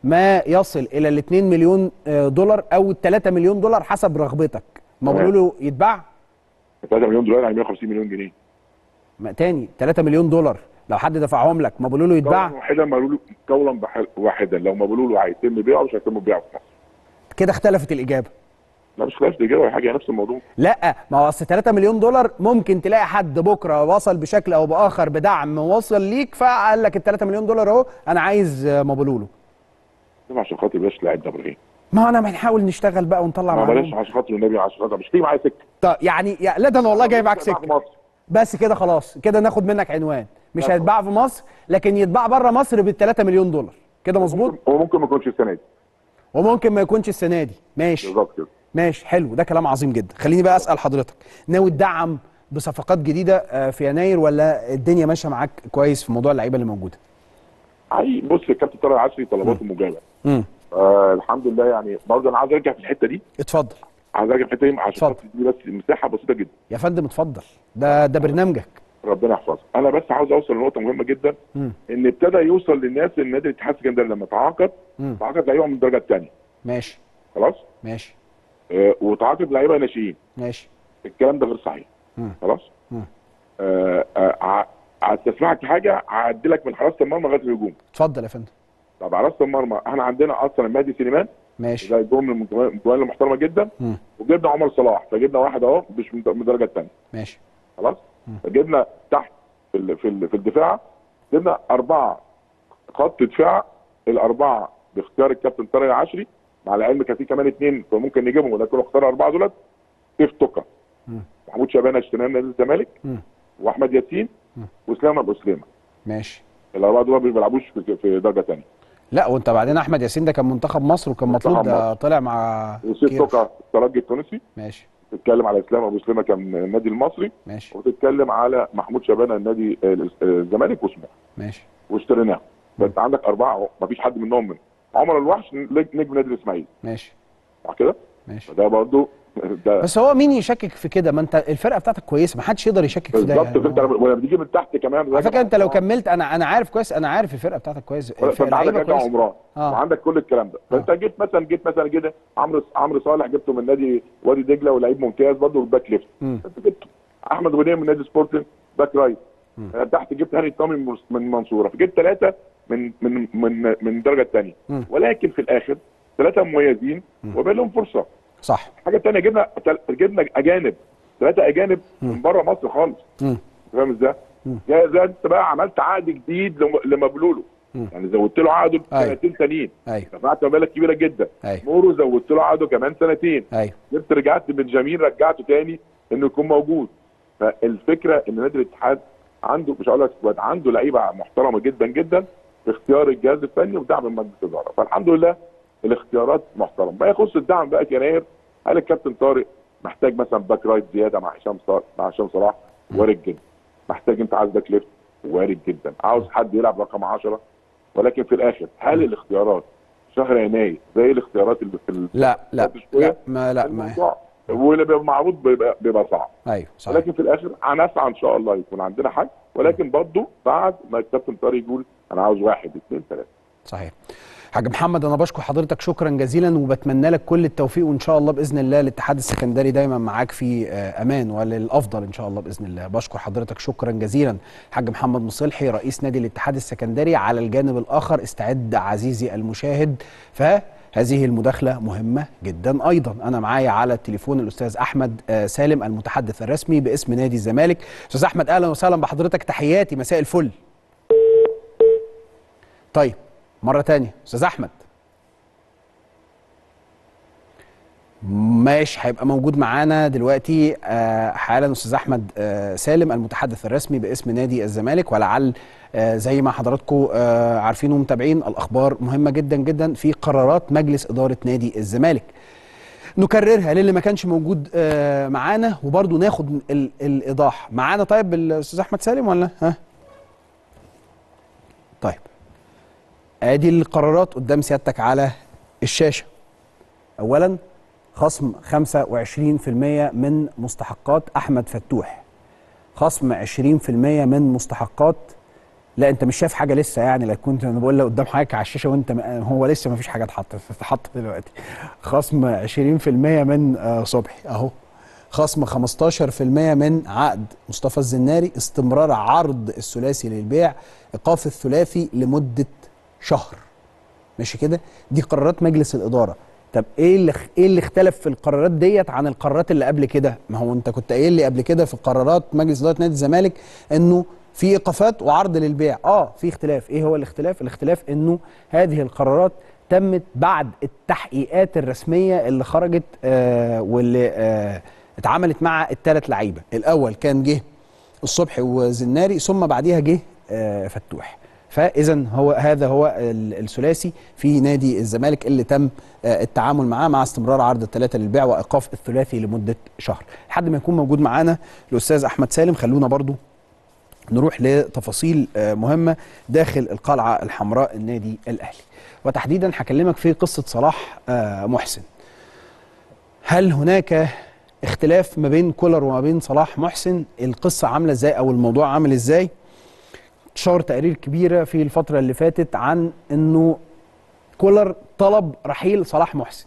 ما يصل الى ال 2 مليون آه، دولار او ال 3 مليون دولار حسب رغبتك مبلول له يتباع 3 مليون دولار يعني 150 مليون جنيه ما تاني 3 مليون دولار لو حد دفعهم لك مبلول له يتباع قولا واحدا مبلول قولا بح- واحدا لو مبلول هيتم بيعه مش هيتم بيعه في مصر كده اختلفت الاجابه لا مش خلاف الاجابه ولا حاجه نفس الموضوع لا ما هو اصل 3 مليون دولار ممكن تلاقي حد بكره وصل بشكل او باخر بدعم وصل ليك فقال لك ال 3 مليون دولار اهو انا عايز آه، مبلوله ده عشان خاطر بلاش لعيب دبل ايه ما انا بنحاول نشتغل بقى ونطلع ما بلاش معلومه عشان خاطر النبي عشان خاطر مش تيجي معايا سكه طب يعني يا لا ده انا والله جاي معاك في سكه مصر بس كده خلاص كده ناخد منك عنوان مش لا هيتباع في مصر لكن يتباع بره مصر بال 3 مليون دولار كده مظبوط هو ممكن ما يكونش السنه دي وممكن ما يكونش السنه دي ماشي بالظبط كده ماشي حلو ده كلام عظيم جدا خليني بقى اسال حضرتك ناوي تدعم بصفقات جديده آه، في يناير ولا الدنيا ماشيه معاك كويس في موضوع اللعيبه اللي موجوده هي بص الكابتن طارق العشري طلباته مجابه امم آه الحمد لله يعني برضه انا عايز ارجع في الحته دي اتفضل عايز ارجع في الحته دي عشان اتفضل. خاطر دي بس مساحه بسيطه جدا يا فندم اتفضل ده ده برنامجك ربنا يحفظك انا بس عاوز اوصل لنقطه مهمه جدا مم. ان ابتدى يوصل للناس ان نادي الاتحاد السكندري لما تعاقد مم. تعاقد لعيبه من الدرجه الثانيه ماشي خلاص ماشي آه وتعاقد لعيبه ناشئين ماشي الكلام ده غير صحيح مم. خلاص مم. آه آه ع- هستسمعك في حاجه هعدلك من حراسه المرمى لغايه الهجوم اتفضل يا فندم طب حراسه المرمى احنا عندنا اصلا المهدي سليمان ماشي ده جون من الجوان المحترمه جدا مم. وجبنا عمر صلاح فجبنا واحد اهو مش من من الدرجه الثانيه ماشي خلاص فجبنا تحت في ال- في ال- في الدفاع جبنا اربعه خط دفاع الاربعه باختيار الكابتن طارق العشري مع العلم كان في كمان اثنين فممكن نجيبهم ولكن اختار اربعه دولت سيف توكا مم. محمود شبانه اشترينا من نادي الزمالك مم. واحمد ياسين واسلام ابو سليمه ماشي الاربعه دول ما بيلعبوش في في درجه ثانيه لا وانت بعدين احمد ياسين ده كان منتخب مصر وكان منتخب مطلوب ده مصر. طلع مع وسيف كيروش. توكا الترجي التونسي ماشي تتكلم على اسلام ابو سليمه كان النادي المصري ماشي وتتكلم على محمود شبانه النادي آه، الزمالك وسموحه ماشي واشتريناهم فانت عندك اربعه اهو مفيش حد منهم من عمر الوحش نجم نادي الاسماعيلي ماشي صح كده؟ ماشي فده برضو ده بس هو مين يشكك في كده ما انت الفرقه بتاعتك كويسه ما حدش يقدر يشكك في ده بالظبط يعني. فانت ولما بتيجي من تحت كمان على فكره انت لو كملت انا انا عارف كويس انا عارف الفرقه بتاعتك كويس فانت عندك اللعيبة رجع كويسة. عمران آه. وعندك كل الكلام ده فانت جيت مثلا جيت مثلا كده عمرو عمرو صالح جبته من نادي وادي دجله ولعيب ممتاز برضه باك ليفت مم. انت جبت احمد غنيم من نادي سبورتنج باك رايت آه، تحت جبت هاني طامي من من المنصوره فجبت ثلاثه من من من من الدرجه الثانيه مم. ولكن في الاخر ثلاثه مميزين وبقى لهم فرصه صح حاجه ثانيه جبنا جبنا اجانب ثلاثه اجانب من بره مصر خالص مم. فاهم ازاي؟ زي زي انت بقى عملت عقد جديد لم- لمبلولو يعني زودت له عقده أيوة. سنتين تانيين ايوه دفعت مبالغ كبيره جدا ايوه مورو زودت له عقده كمان سنتين ايوه جبت رجعت بنجامين رجعته تاني انه يكون موجود فالفكره ان نادي الاتحاد عنده مش هقول لك سكواد عنده لعيبه محترمه جدا جدا في اختيار الجهاز الفني ودعم من مجلس الاداره فالحمد لله الاختيارات محترمه ما يخص الدعم بقى في يناير هل الكابتن طارق محتاج مثلا باك رايت زياده مع هشام صلاح مع هشام صلاح وارد جدا محتاج انت عايز باك ليفت وارد جدا عاوز حد يلعب رقم 10 ولكن في الاخر هل الاختيارات شهر يناير زي الاختيارات اللي في ال- لا لا شوية. لا ما لا ما الموضوع واللي بيبقى معروض بيبقى, بيبقى صعب ايوه صحيح ولكن في الاخر هنسعى ان شاء الله يكون عندنا حاجه ولكن برضه بعد ما الكابتن طارق يقول انا عاوز واحد اثنين ثلاثه صحيح حاج محمد انا بشكر حضرتك شكرا جزيلا وبتمنى لك كل التوفيق وان شاء الله باذن الله الاتحاد السكندري دايما معاك في آه، امان وللافضل ان شاء الله باذن الله بشكر حضرتك شكرا جزيلا حاج محمد مصلحي رئيس نادي الاتحاد السكندري على الجانب الاخر استعد عزيزي المشاهد فهذه المداخلة مهمة جدا أيضا أنا معايا على التليفون الأستاذ أحمد آه، سالم المتحدث الرسمي باسم نادي الزمالك أستاذ أحمد أهلا وسهلا بحضرتك تحياتي مساء الفل طيب مرة تانية أستاذ أحمد ماشي هيبقى موجود معانا دلوقتي آه، حالا استاذ احمد آه، سالم المتحدث الرسمي باسم نادي الزمالك ولعل آه، زي ما حضراتكم آه، عارفين ومتابعين الاخبار مهمه جدا جدا في قرارات مجلس اداره نادي الزمالك نكررها للي ما كانش موجود آه، معانا وبرضه ناخد ال- الايضاح معانا طيب الاستاذ احمد سالم ولا ها طيب ادي القرارات قدام سيادتك على الشاشه اولا خصم 25% من مستحقات احمد فتوح خصم 20% من مستحقات لا انت مش شايف حاجه لسه يعني لا كنت انا بقول لك قدام حضرتك على الشاشه وانت م- هو لسه ما فيش حاجه اتحطت اتحط دلوقتي خصم 20% من آه، صبحي اهو خصم 15% من عقد مصطفى الزناري استمرار عرض الثلاثي للبيع ايقاف الثلاثي لمده شهر ماشي كده دي قرارات مجلس الاداره طب ايه اللي ايه اللي اختلف في القرارات ديت عن القرارات اللي قبل كده ما هو انت كنت قايل لي قبل كده في قرارات مجلس اداره نادي الزمالك انه في ايقافات وعرض للبيع اه في اختلاف ايه هو الاختلاف الاختلاف انه هذه القرارات تمت بعد التحقيقات الرسميه اللي خرجت آه واللي آه اتعملت مع الثلاث لعيبه الاول كان جه الصبحي وزناري ثم بعديها جه آه فتوح فاذا هو هذا هو ال- الثلاثي في نادي الزمالك اللي تم آه، التعامل معاه مع استمرار عرض الثلاثه للبيع وايقاف الثلاثي لمده شهر لحد ما يكون موجود معانا الاستاذ احمد سالم خلونا برضو نروح لتفاصيل آه، مهمه داخل القلعه الحمراء النادي الاهلي وتحديدا هكلمك في قصه صلاح آه، محسن هل هناك اختلاف ما بين كولر وما بين صلاح محسن القصه عامله ازاي او الموضوع عامل ازاي انتشار تقارير كبيره في الفتره اللي فاتت عن انه كولر طلب رحيل صلاح محسن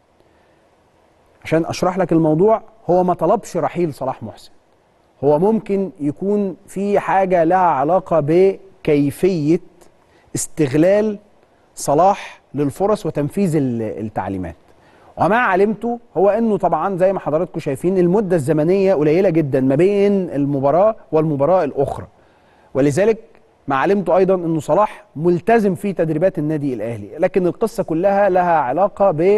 عشان اشرح لك الموضوع هو ما طلبش رحيل صلاح محسن هو ممكن يكون في حاجه لها علاقه بكيفيه استغلال صلاح للفرص وتنفيذ ال- التعليمات وما علمته هو انه طبعا زي ما حضراتكم شايفين المده الزمنيه قليله جدا ما بين المباراه والمباراه الاخرى ولذلك ما علمته ايضا انه صلاح ملتزم في تدريبات النادي الاهلي لكن القصه كلها لها علاقه ب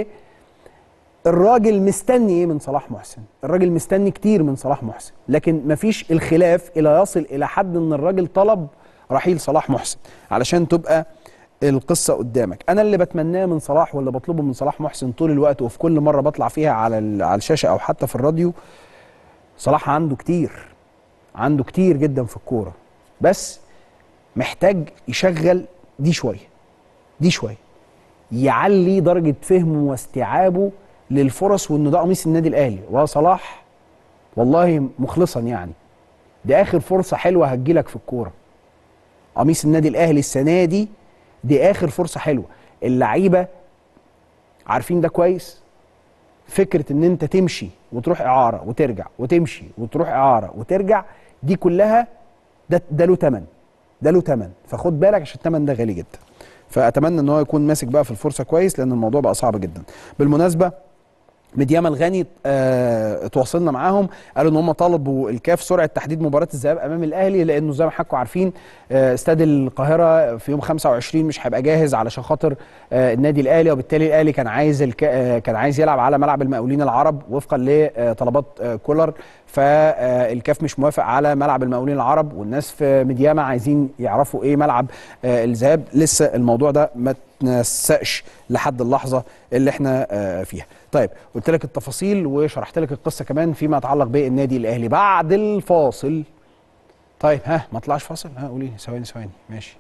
الراجل مستني ايه من صلاح محسن الراجل مستني كتير من صلاح محسن لكن مفيش الخلاف الى يصل الى حد ان الراجل طلب رحيل صلاح محسن علشان تبقى القصه قدامك انا اللي بتمناه من صلاح واللي بطلبه من صلاح محسن طول الوقت وفي كل مره بطلع فيها على ال- على الشاشه او حتى في الراديو صلاح عنده كتير عنده كتير جدا في الكوره بس محتاج يشغل دي شويه دي شويه يعلي درجه فهمه واستيعابه للفرص وانه ده قميص النادي الاهلي وصلاح والله مخلصا يعني دي اخر فرصه حلوه هتجيلك في الكوره قميص النادي الاهلي السنه دي دي اخر فرصه حلوه اللعيبه عارفين ده كويس فكره ان انت تمشي وتروح اعاره وترجع وتمشي وتروح اعاره وترجع دي كلها ده ده له ثمن ده له ثمن فخد بالك عشان الثمن ده غالي جدا فاتمنى ان هو يكون ماسك بقى في الفرصه كويس لان الموضوع بقى صعب جدا بالمناسبه مدياما الغني آه، اتواصلنا معاهم قالوا ان هم طلبوا الكاف سرعه تحديد مباراه الذهاب امام الاهلي لانه زي ما حضراتكم عارفين آه، استاد القاهره في يوم 25 مش هيبقى جاهز علشان خاطر آه، النادي الاهلي وبالتالي الاهلي كان عايز الك... آه، كان عايز يلعب على ملعب المقاولين العرب وفقا لطلبات آه، كولر فالكاف مش موافق على ملعب المقاولين العرب والناس في مدياما عايزين يعرفوا ايه ملعب آه، الذهاب لسه الموضوع ده ما تنسقش لحد اللحظه اللي احنا آه، فيها طيب قلت لك التفاصيل وشرحت لك القصه كمان فيما يتعلق بالنادي الاهلي بعد الفاصل طيب ها ما طلعش فاصل ها قولي لي ثواني ثواني ماشي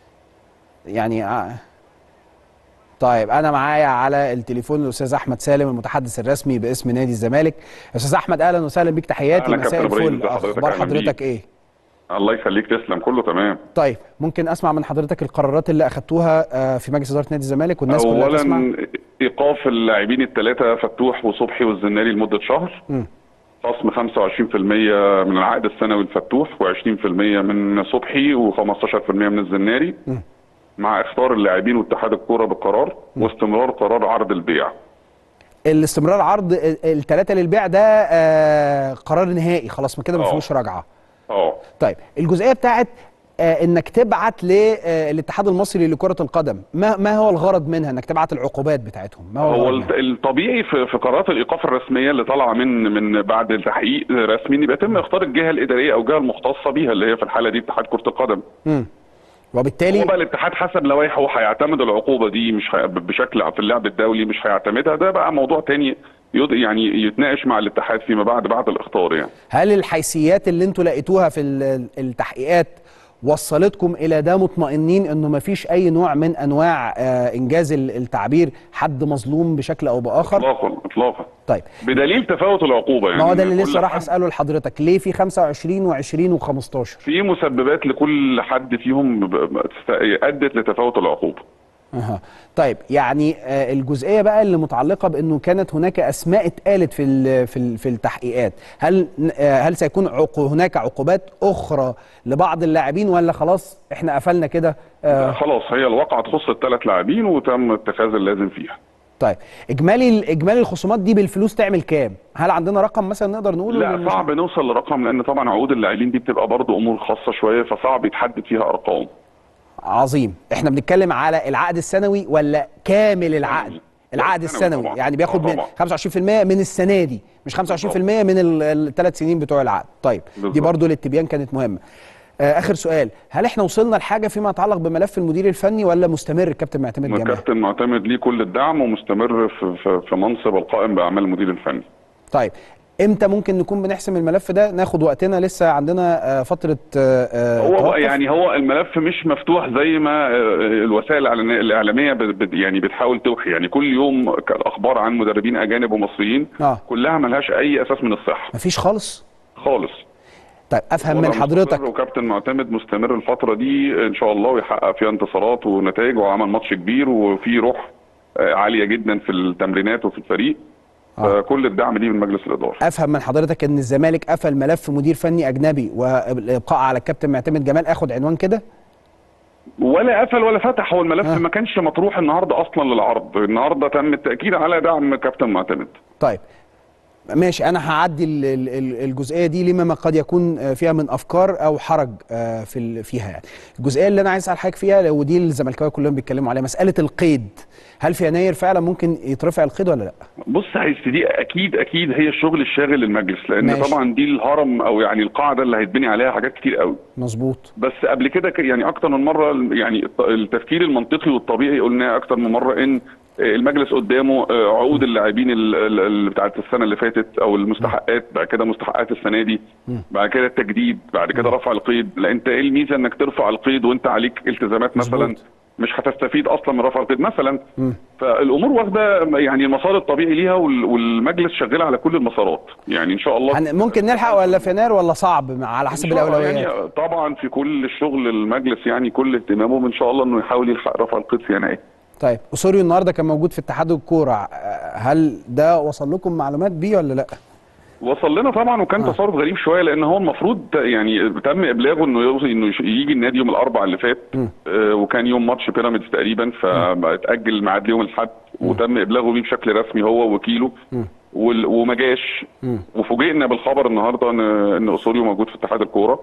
يعني آه. طيب انا معايا على التليفون الاستاذ احمد سالم المتحدث الرسمي باسم نادي الزمالك استاذ احمد اهلا وسهلا بيك تحياتي أهلا مساء كابتن إبراهيم، الفل إزي حضرتك؟ اخبار أهلا حضرتك بيك. ايه الله يخليك تسلم كله تمام طيب ممكن اسمع من حضرتك القرارات اللي اخدتوها آه، في مجلس اداره نادي الزمالك والناس كلها تسمع اولا ايقاف اللاعبين الثلاثه فتوح وصبحي والزناري لمده شهر مم. خصم 25% من العقد السنوي لفتوح و20% من صبحي و15% من الزناري مم. مع اختار اللاعبين واتحاد الكوره بالقرار واستمرار قرار عرض البيع الاستمرار عرض الثلاثه للبيع ده آه، قرار نهائي خلاص من كده ما آه. فيهوش رجعه اه طيب الجزئيه بتاعت آه، انك تبعت للاتحاد المصري لكره القدم ما ما هو الغرض منها انك تبعت العقوبات بتاعتهم ما هو, هو الغرض الت- منها؟ الطبيعي في في قرارات الايقاف الرسميه اللي طالعه من من بعد التحقيق رسمي ان بيتم اختار الجهه الاداريه او الجهه المختصه بيها اللي هي في الحاله دي اتحاد كره القدم مم. وبالتالي هو بقى الاتحاد حسب لوائحه هيعتمد العقوبه دي مش هي... بشكل في اللعب الدولي مش هيعتمدها ده بقى موضوع تاني يد... يعني يتناقش مع الاتحاد فيما بعد بعد الاخطار يعني هل الحيثيات اللي انتوا لقيتوها في ال- التحقيقات وصلتكم الى ده مطمئنين انه ما فيش اي نوع من انواع آه انجاز ال- التعبير حد مظلوم بشكل او باخر اطلاقا اطلاقا طيب بدليل تفاوت العقوبه يعني ما هو ده اللي كل لسه راح حد- اساله لحضرتك ليه في 25 و20 و15 في مسببات لكل حد فيهم ب- ب- تست- ادت لتفاوت العقوبه أها. طيب يعني آه، الجزئيه بقى اللي متعلقه بانه كانت هناك اسماء اتقالت في ال- في ال- في التحقيقات هل آه، هل سيكون عقو هناك عقوبات اخرى لبعض اللاعبين ولا خلاص احنا قفلنا كده آه، خلاص هي الواقعه تخص الثلاث لاعبين وتم اتخاذ اللازم فيها طيب اجمالي اجمالي الخصومات دي بالفلوس تعمل كام هل عندنا رقم مثلا نقدر نقوله لا للمشاهد؟ صعب نوصل لرقم لان طبعا عقود اللاعبين دي بتبقى برضه امور خاصه شويه فصعب يتحدد فيها ارقام عظيم احنا بنتكلم على العقد السنوي ولا كامل العقد العقد السنوي السنوي طبعاً. يعني بياخد آه من طبعاً. 25% من السنه دي مش 25% من الثلاث سنين بتوع العقد طيب دي بالظبط. برضو للتبيان كانت مهمه آه اخر سؤال هل احنا وصلنا لحاجه فيما يتعلق بملف المدير الفني ولا مستمر الكابتن معتمد جمال الكابتن معتمد ليه كل الدعم ومستمر في, في, في منصب القائم باعمال المدير الفني طيب امتى ممكن نكون بنحسم الملف ده ناخد وقتنا لسه عندنا آه فتره آه آه هو توقف. يعني هو الملف مش مفتوح زي ما آه، الوسائل الإعلانية- الاعلاميه بت- بت- يعني بتحاول توحي يعني كل يوم الاخبار عن مدربين اجانب ومصريين اه كلها ملهاش اي اساس من الصحه مفيش خالص خالص طيب افهم من وضع حضرتك مستمر وكابتن معتمد مستمر الفتره دي ان شاء الله ويحقق فيها انتصارات ونتائج وعمل ماتش كبير وفي روح آه، عاليه جدا في التمرينات وفي الفريق آه. كل الدعم ليه من مجلس الاداره افهم من حضرتك ان الزمالك قفل ملف مدير فني اجنبي والابقاء على الكابتن معتمد جمال اخد عنوان كده ولا قفل ولا فتح هو الملف آه. ما كانش مطروح النهارده اصلا للعرض النهارده تم التاكيد على دعم كابتن معتمد طيب ماشي انا هعدي ال- ال- ال- الجزئيه دي لما ما قد يكون آه، فيها من افكار او حرج آه، في ال- فيها يعني الجزئيه اللي انا عايز اسال حضرتك فيها ودي الزملكاويه كلهم بيتكلموا عليها مساله القيد هل في يناير فعلا ممكن يترفع القيد ولا لا بص عايز دي اكيد اكيد هي الشغل الشاغل للمجلس لان ماشي. طبعا دي الهرم او يعني القاعده اللي هيتبني عليها حاجات كتير قوي مظبوط بس قبل كده ك- يعني اكتر من مره يعني الت- التفكير المنطقي والطبيعي قلنا اكتر من مره ان المجلس قدامه آه، عقود اللاعبين ال- ال- ال- بتاعت السنه اللي فاتت او المستحقات بعد كده مستحقات السنه دي بعد كده التجديد بعد كده رفع القيد لا انت ايه الميزه انك ترفع القيد وانت عليك التزامات مثلا مظبوط. مش هتستفيد اصلا من رفع القيد مثلا فالامور واخده يعني المسار الطبيعي ليها وال- والمجلس شغال على كل المسارات يعني ان شاء الله هن- ممكن نلحق ولا في يناير ولا صعب مع- على حسب إن شاء الله الاولويات يعني طبعا في كل الشغل المجلس يعني كل اهتمامه ان شاء الله انه يحاول يلحق رفع القيد في يناير طيب اسوريو النهارده كان موجود في اتحاد الكوره آه، هل ده وصل لكم معلومات بيه ولا لا وصل لنا طبعا وكان آه. تصرف غريب شويه لان هو المفروض يعني تم ابلاغه انه يوصل انه يش- يجي النادي يوم الاربعاء اللي فات آه وكان يوم ماتش بيراميدز تقريبا فاتاجل الميعاد ليوم الاحد وتم ابلاغه بيه بشكل رسمي هو ووكيله وال- وما جاش وفوجئنا بالخبر النهارده ان ان اسوريو موجود في اتحاد الكوره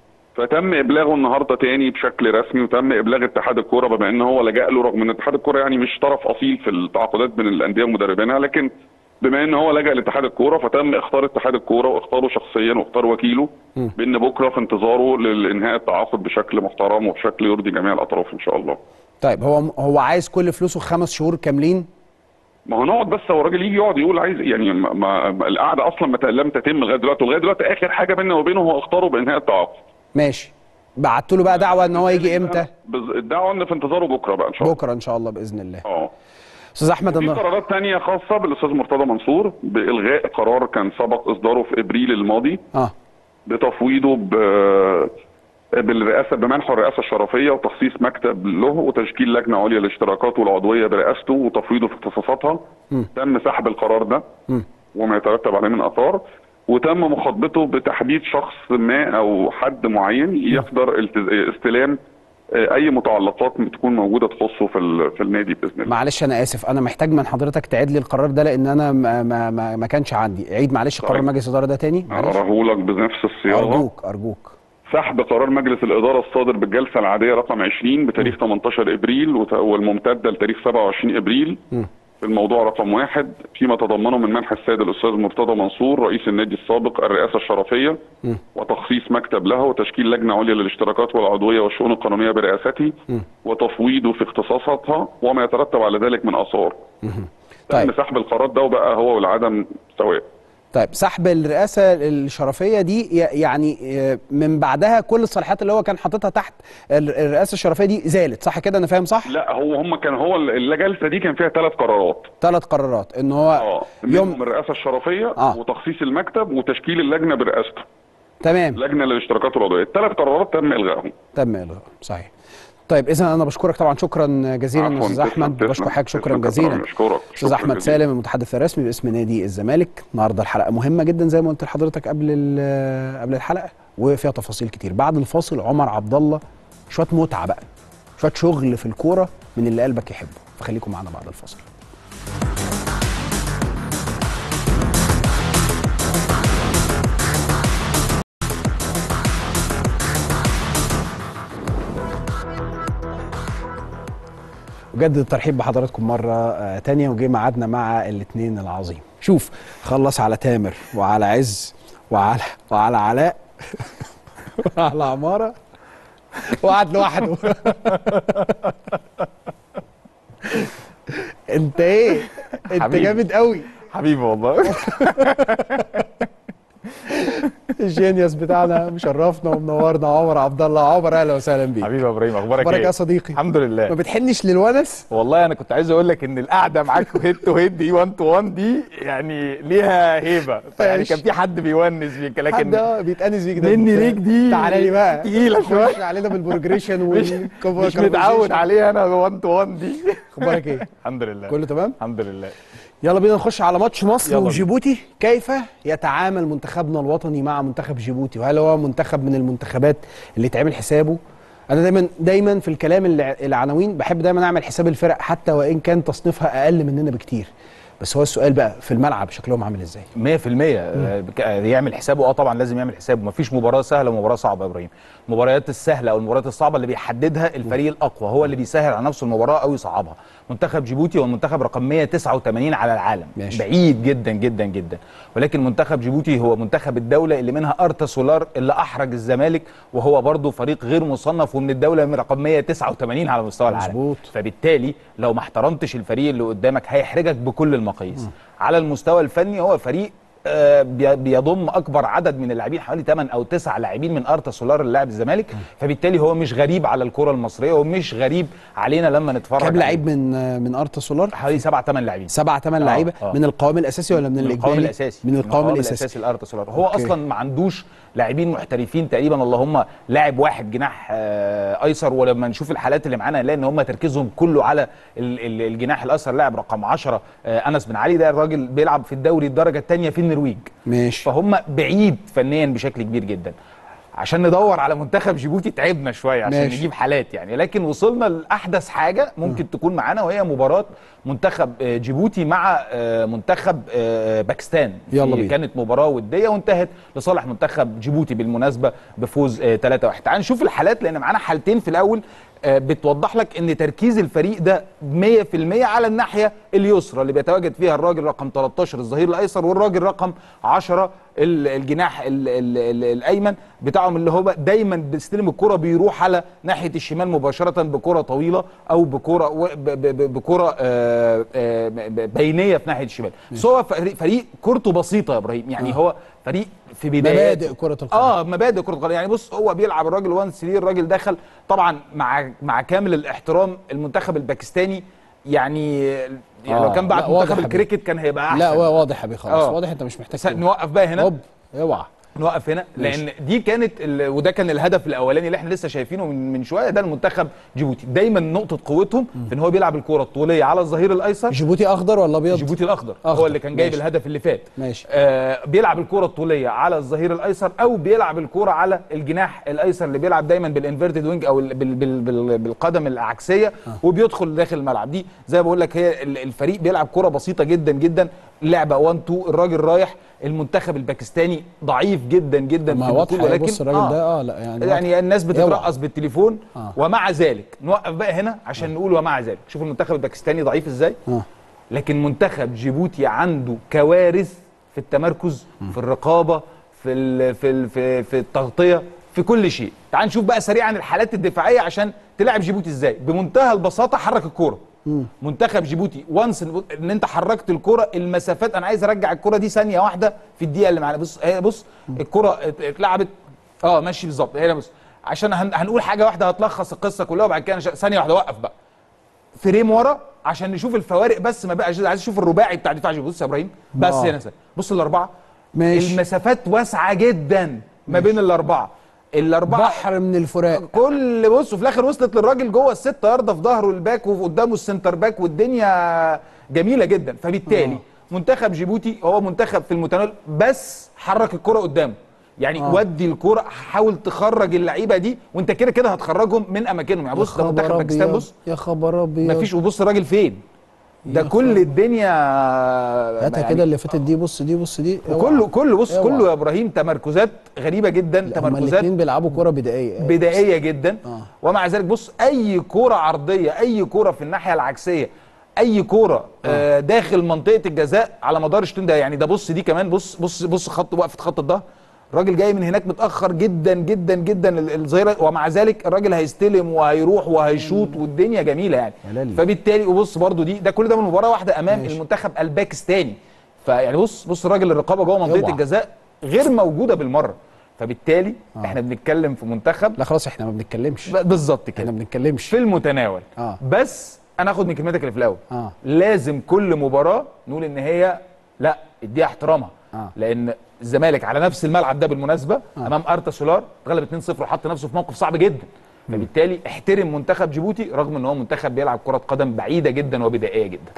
فتم ابلاغه النهارده تاني بشكل رسمي وتم ابلاغ اتحاد الكوره بما ان هو لجا له رغم ان اتحاد الكوره يعني مش طرف اصيل في التعاقدات بين الانديه ومدربينها لكن بما ان هو لجا لاتحاد الكوره فتم اختار اتحاد الكوره واختاره شخصيا واختار وكيله بان بكره في انتظاره لانهاء التعاقد بشكل محترم وبشكل يرضي جميع الاطراف ان شاء الله. طيب هو هو عايز كل فلوسه خمس شهور كاملين ما هو نقعد بس هو الراجل يجي يقعد يقول عايز يعني ما ما ما القعده اصلا ما ت- لم تتم لغايه دلوقتي ولغايه دلوقتي اخر حاجه بيننا وبينه هو اختاره بانهاء التعاقد. ماشي بعت له بقى دعوه ان هو يجي امتى بز- الدعوه ان في انتظاره بكره بقى ان شاء الله. بكره ان شاء الله باذن الله اه استاذ احمد في النهارده قرارات تانية خاصة بالأستاذ مرتضى منصور بإلغاء قرار كان سبق إصداره في إبريل الماضي اه بتفويضه ب بالرئاسة بمنحه الرئاسة الشرفية وتخصيص مكتب له وتشكيل لجنة عليا للاشتراكات والعضوية برئاسته وتفويضه في اختصاصاتها تم سحب القرار ده وما يترتب عليه من آثار وتم مخاطبته بتحديد شخص ما أو حد معين يقدر التز- استلام آه، أي متعلقات تكون موجودة تخصه في ال- في النادي بإذن الله معلش انا اسف انا محتاج من حضرتك تعيد لي القرار ده لان انا ما ما ما, ما كانش عندي عيد معلش قرار طيب. مجلس الاداره ده تاني معلش أقرأه لك بنفس الصياغة ارجوك ارجوك سحب قرار مجلس الإدارة الصادر بالجلسة العادية رقم 20 بتاريخ 18 إبريل وت- والممتدة لتاريخ 27 إبريل في الموضوع رقم واحد فيما تضمنه من منح السيد الأستاذ مرتضى منصور رئيس النادي السابق الرئاسة الشرفية وتخصيص مكتب له وتشكيل لجنة عليا للاشتراكات والعضوية والشؤون القانونية برئاسته وتفويضه في اختصاصاتها وما يترتب على ذلك من آثار تم طيب سحب القرار ده وبقى هو والعدم سواء طيب سحب الرئاسه الشرفيه دي ي- يعني آه، من بعدها كل الصلاحيات اللي هو كان حاططها تحت ال- الرئاسه الشرفيه دي زالت صح كده انا فاهم صح لا هو هم كان هو الجلسه دي كان فيها ثلاث قرارات ثلاث قرارات ان هو اه يوم منهم الرئاسه الشرفيه آه. وتخصيص المكتب وتشكيل اللجنه برئاسته تمام لجنه للاشتراكات العضويه الثلاث قرارات تم الغائهم تم الغاء صحيح طيب اذا انا بشكرك طبعا شكرا جزيلا عفواً، استاذ تسلم، احمد تسلم، بشكر حضرتك شكرا تسلم، جزيلا كتر أشكرك، استاذ شكراً احمد جزيلاً. سالم المتحدث الرسمي باسم نادي الزمالك النهارده الحلقه مهمه جدا زي ما قلت لحضرتك قبل ال- قبل الحلقه وفيها تفاصيل كتير بعد الفاصل عمر عبد الله شويه متعه بقى شويه شغل في الكوره من اللي قلبك يحبه فخليكم معانا بعد الفاصل وجدد الترحيب بحضراتكم مرة آه، تانية وجه ميعادنا مع الاثنين العظيم شوف خلص على تامر وعلى عز وعلى وعلى علاء وعلى عمارة وقعد لوحده انت ايه انت حبيبي. جامد قوي حبيبي والله الجينيوس بتاعنا مشرفنا ومنورنا عمر عبد الله عمر اهلا وسهلا بيك حبيبي يا ابراهيم اخبارك اخبارك ايه ايه يا صديقي الحمد ما لله بتحنش للونس والله انا كنت عايز اقول لك ان القعده معاك هيد تو هيد دي 1 تو 1 دي يعني ليها هيبه يعني ماشي. كان في حد بيونس بيك حد لكن اه بيتأنس بيك ده مني انت- ليك دي تعالى لي بقى تقيلة شوية. خش علينا بالبروجريشن مش والكوفر مش متعود عليها انا 1 تو 1 دي اخبارك ايه الحمد لله كله تمام الحمد لله يلا بينا نخش على ماتش مصر يلا بينا. وجيبوتي كيف يتعامل منتخبنا الوطني مع منتخب جيبوتي وهل هو منتخب من المنتخبات اللي تعمل حسابه انا دايما دايما في الكلام الع- العناوين بحب دايما اعمل حساب الفرق حتى وان كان تصنيفها اقل مننا بكتير بس هو السؤال بقى في الملعب شكلهم عامل ازاي 100% آه، بك- آه، يعمل حسابه اه طبعا لازم يعمل حسابه مفيش مباراه سهله ومباراه صعبه يا ابراهيم المباريات السهله او المباريات الصعبه اللي بيحددها الفريق الاقوى هو اللي بيسهل على نفسه المباراه او يصعبها منتخب جيبوتي هو المنتخب رقم 189 على العالم ماشي. بعيد جدا جدا جدا ولكن منتخب جيبوتي هو منتخب الدوله اللي منها ارتا سولار اللي احرج الزمالك وهو برضه فريق غير مصنف ومن الدوله من رقم 189 على مستوى العالم مظبوط. فبالتالي لو ما احترمتش الفريق اللي قدامك هيحرجك بكل المقاييس على المستوى الفني هو فريق آه، بي- بيضم اكبر عدد من اللاعبين حوالي 8 او 9 لاعبين من ارتا سولار اللاعب الزمالك فبالتالي هو مش غريب على الكره المصريه ومش غريب علينا لما نتفرج كام عليه. لعيب من من ارتا سولار حوالي 7 8 لاعبين سبعة ثمان آه، لعيبه آه. من القوام الاساسي ولا من, من الاجمالي القوام الاساسي من القوام الاساسي الارتا سولار هو أوكي. اصلا ما عندوش لاعبين محترفين تقريبا اللهم لاعب واحد جناح آه، ايسر ولما نشوف الحالات اللي معانا نلاقي ان هم تركيزهم كله على ال- ال- الجناح الايسر لاعب رقم 10 آه، انس بن علي ده الراجل بيلعب في الدوري الدرجه الثانيه في النرويج ماشي فهم بعيد فنيا بشكل كبير جدا عشان ندور على منتخب جيبوتي تعبنا شويه عشان ماشي. نجيب حالات يعني لكن وصلنا لاحدث حاجه ممكن تكون معانا وهي مباراه منتخب آه، جيبوتي مع آه، منتخب آه، باكستان يلا في- بينا. كانت مباراه وديه وانتهت لصالح منتخب جيبوتي بالمناسبه بفوز آه، 3-1 تعال نشوف الحالات لان معانا حالتين في الاول آه، بتوضح لك ان تركيز الفريق ده 100% على الناحيه اليسرى اللي بيتواجد فيها الراجل رقم 13 الظهير الايسر والراجل رقم 10 ال- الجناح ال ال ال الايمن بتاعهم اللي هو دايما بيستلم الكره بيروح على ناحيه الشمال مباشره بكره طويله او بكره و- ب- ب- ب- بكره آه، آه، ب- بينيه في ناحيه الشمال بس هو فريق, فريق كورته بسيطه يا ابراهيم يعني هو فريق في بدايات مبادئ كرة القدم. اه مبادئ كره القدم يعني بص هو بيلعب الراجل 1 3 الراجل دخل طبعا مع مع كامل الاحترام المنتخب الباكستاني يعني, يعني آه، لو كان لا، بعد واضح منتخب يا الكريكت كان هيبقى احسن لا هو واضح يا بيه خلاص آه. واضح انت مش محتاج س- تقول. نوقف بقى هنا هوب اوعى نوقف هنا ماشي. لان دي كانت ال... وده كان الهدف الاولاني اللي احنا لسه شايفينه من, من شويه ده المنتخب جيبوتي دايما نقطه قوتهم في ان هو بيلعب الكره الطوليه على الظهير الايسر جيبوتي اخضر ولا ابيض جيبوتي الاخضر أخضر. هو اللي كان جايب ماشي. الهدف اللي فات ماشي. آه بيلعب الكره الطوليه على الظهير الايسر او بيلعب الكره على الجناح الايسر اللي بيلعب دايما بالانفيرتد وينج او ال- بال بال بال بالقدم العكسيه وبيدخل داخل الملعب دي زي ما بقول لك هي ال- الفريق بيلعب كره بسيطه جدا جدا لعبه 1 2 الراجل رايح المنتخب الباكستاني ضعيف جدا جدا ما في واضحه الدخول ولكن بص الراجل ده اه لا يعني يعني الناس اوعى. بتترقص بالتليفون آه. ومع ذلك نوقف بقى هنا عشان نقول ومع ذلك شوف المنتخب الباكستاني ضعيف ازاي آه. لكن منتخب جيبوتي عنده كوارث في التمركز في الرقابه في ال في ال في, في التغطيه في كل شيء تعال نشوف بقى سريعا الحالات الدفاعيه عشان تلعب جيبوتي ازاي بمنتهى البساطه حرك الكوره منتخب جيبوتي وانس ان انت حركت الكره المسافات انا عايز ارجع الكره دي ثانيه واحده في الدقيقه اللي معانا بص هي بص الكره ات- اتلعبت اه ماشي بالظبط هنا بص عشان هن هنقول حاجه واحده هتلخص القصه كلها وبعد كده نش- ثانيه واحده وقف بقى فريم ورا عشان نشوف الفوارق بس ما بقى عايز اشوف الرباعي بتاع دفاع جيبوتي بص يا ابراهيم بس آه. هنا بص الاربعه ماشي. المسافات واسعه جدا ما بين الاربعه الاربعه بحر من الفراق كل بص وفي الاخر وصلت للراجل جوه الست يارده في ظهره الباك وقدامه السنتر باك والدنيا جميله جدا فبالتالي آه. منتخب جيبوتي هو منتخب في المتناول بس حرك الكره قدامه يعني آه. ودي الكره حاول تخرج اللعيبه دي وانت كده كده هتخرجهم من اماكنهم يعني بص ده منتخب باكستان بص يا خبر ابيض مفيش وبص الراجل فين ده يا كل الدنيا هاتها يعني كده اللي فاتت دي بص دي بص دي كله كله بص اوعى. كله يا ابراهيم تمركزات غريبه جدا هما تمركزات الاثنين بيلعبوا كوره بدائيه بدائيه جدا آه. ومع ذلك بص اي كوره عرضيه اي كوره في الناحيه العكسيه اي كوره آه داخل منطقه الجزاء على مدار الشوطين ده يعني ده بص دي كمان بص بص بص خط وقفه خط الظهر الراجل جاي من هناك متاخر جدا جدا جدا ال- الظهيره ومع ذلك الراجل هيستلم وهيروح وهيشوط والدنيا جميله يعني يا لالي. فبالتالي وبص برضو دي ده كل ده من مباراه واحده امام ماشي. المنتخب الباكستاني فيعني بص بص الراجل الرقابه جوه منطقه اوعى. الجزاء غير موجوده بالمره فبالتالي آه. احنا بنتكلم في منتخب لا خلاص احنا ما بنتكلمش ب- بالظبط احنا كده ما بنتكلمش في المتناول آه. بس انا اخد من كلمتك اللي في الاول اه لازم كل مباراه نقول ان هي لا اديها احترامها آه. لان الزمالك على نفس الملعب ده بالمناسبه آه. امام ارتا سولار اتغلب 2-0 وحط نفسه في موقف صعب جدا فبالتالي احترم منتخب جيبوتي رغم ان هو منتخب بيلعب كره قدم بعيده جدا وبدائيه جدا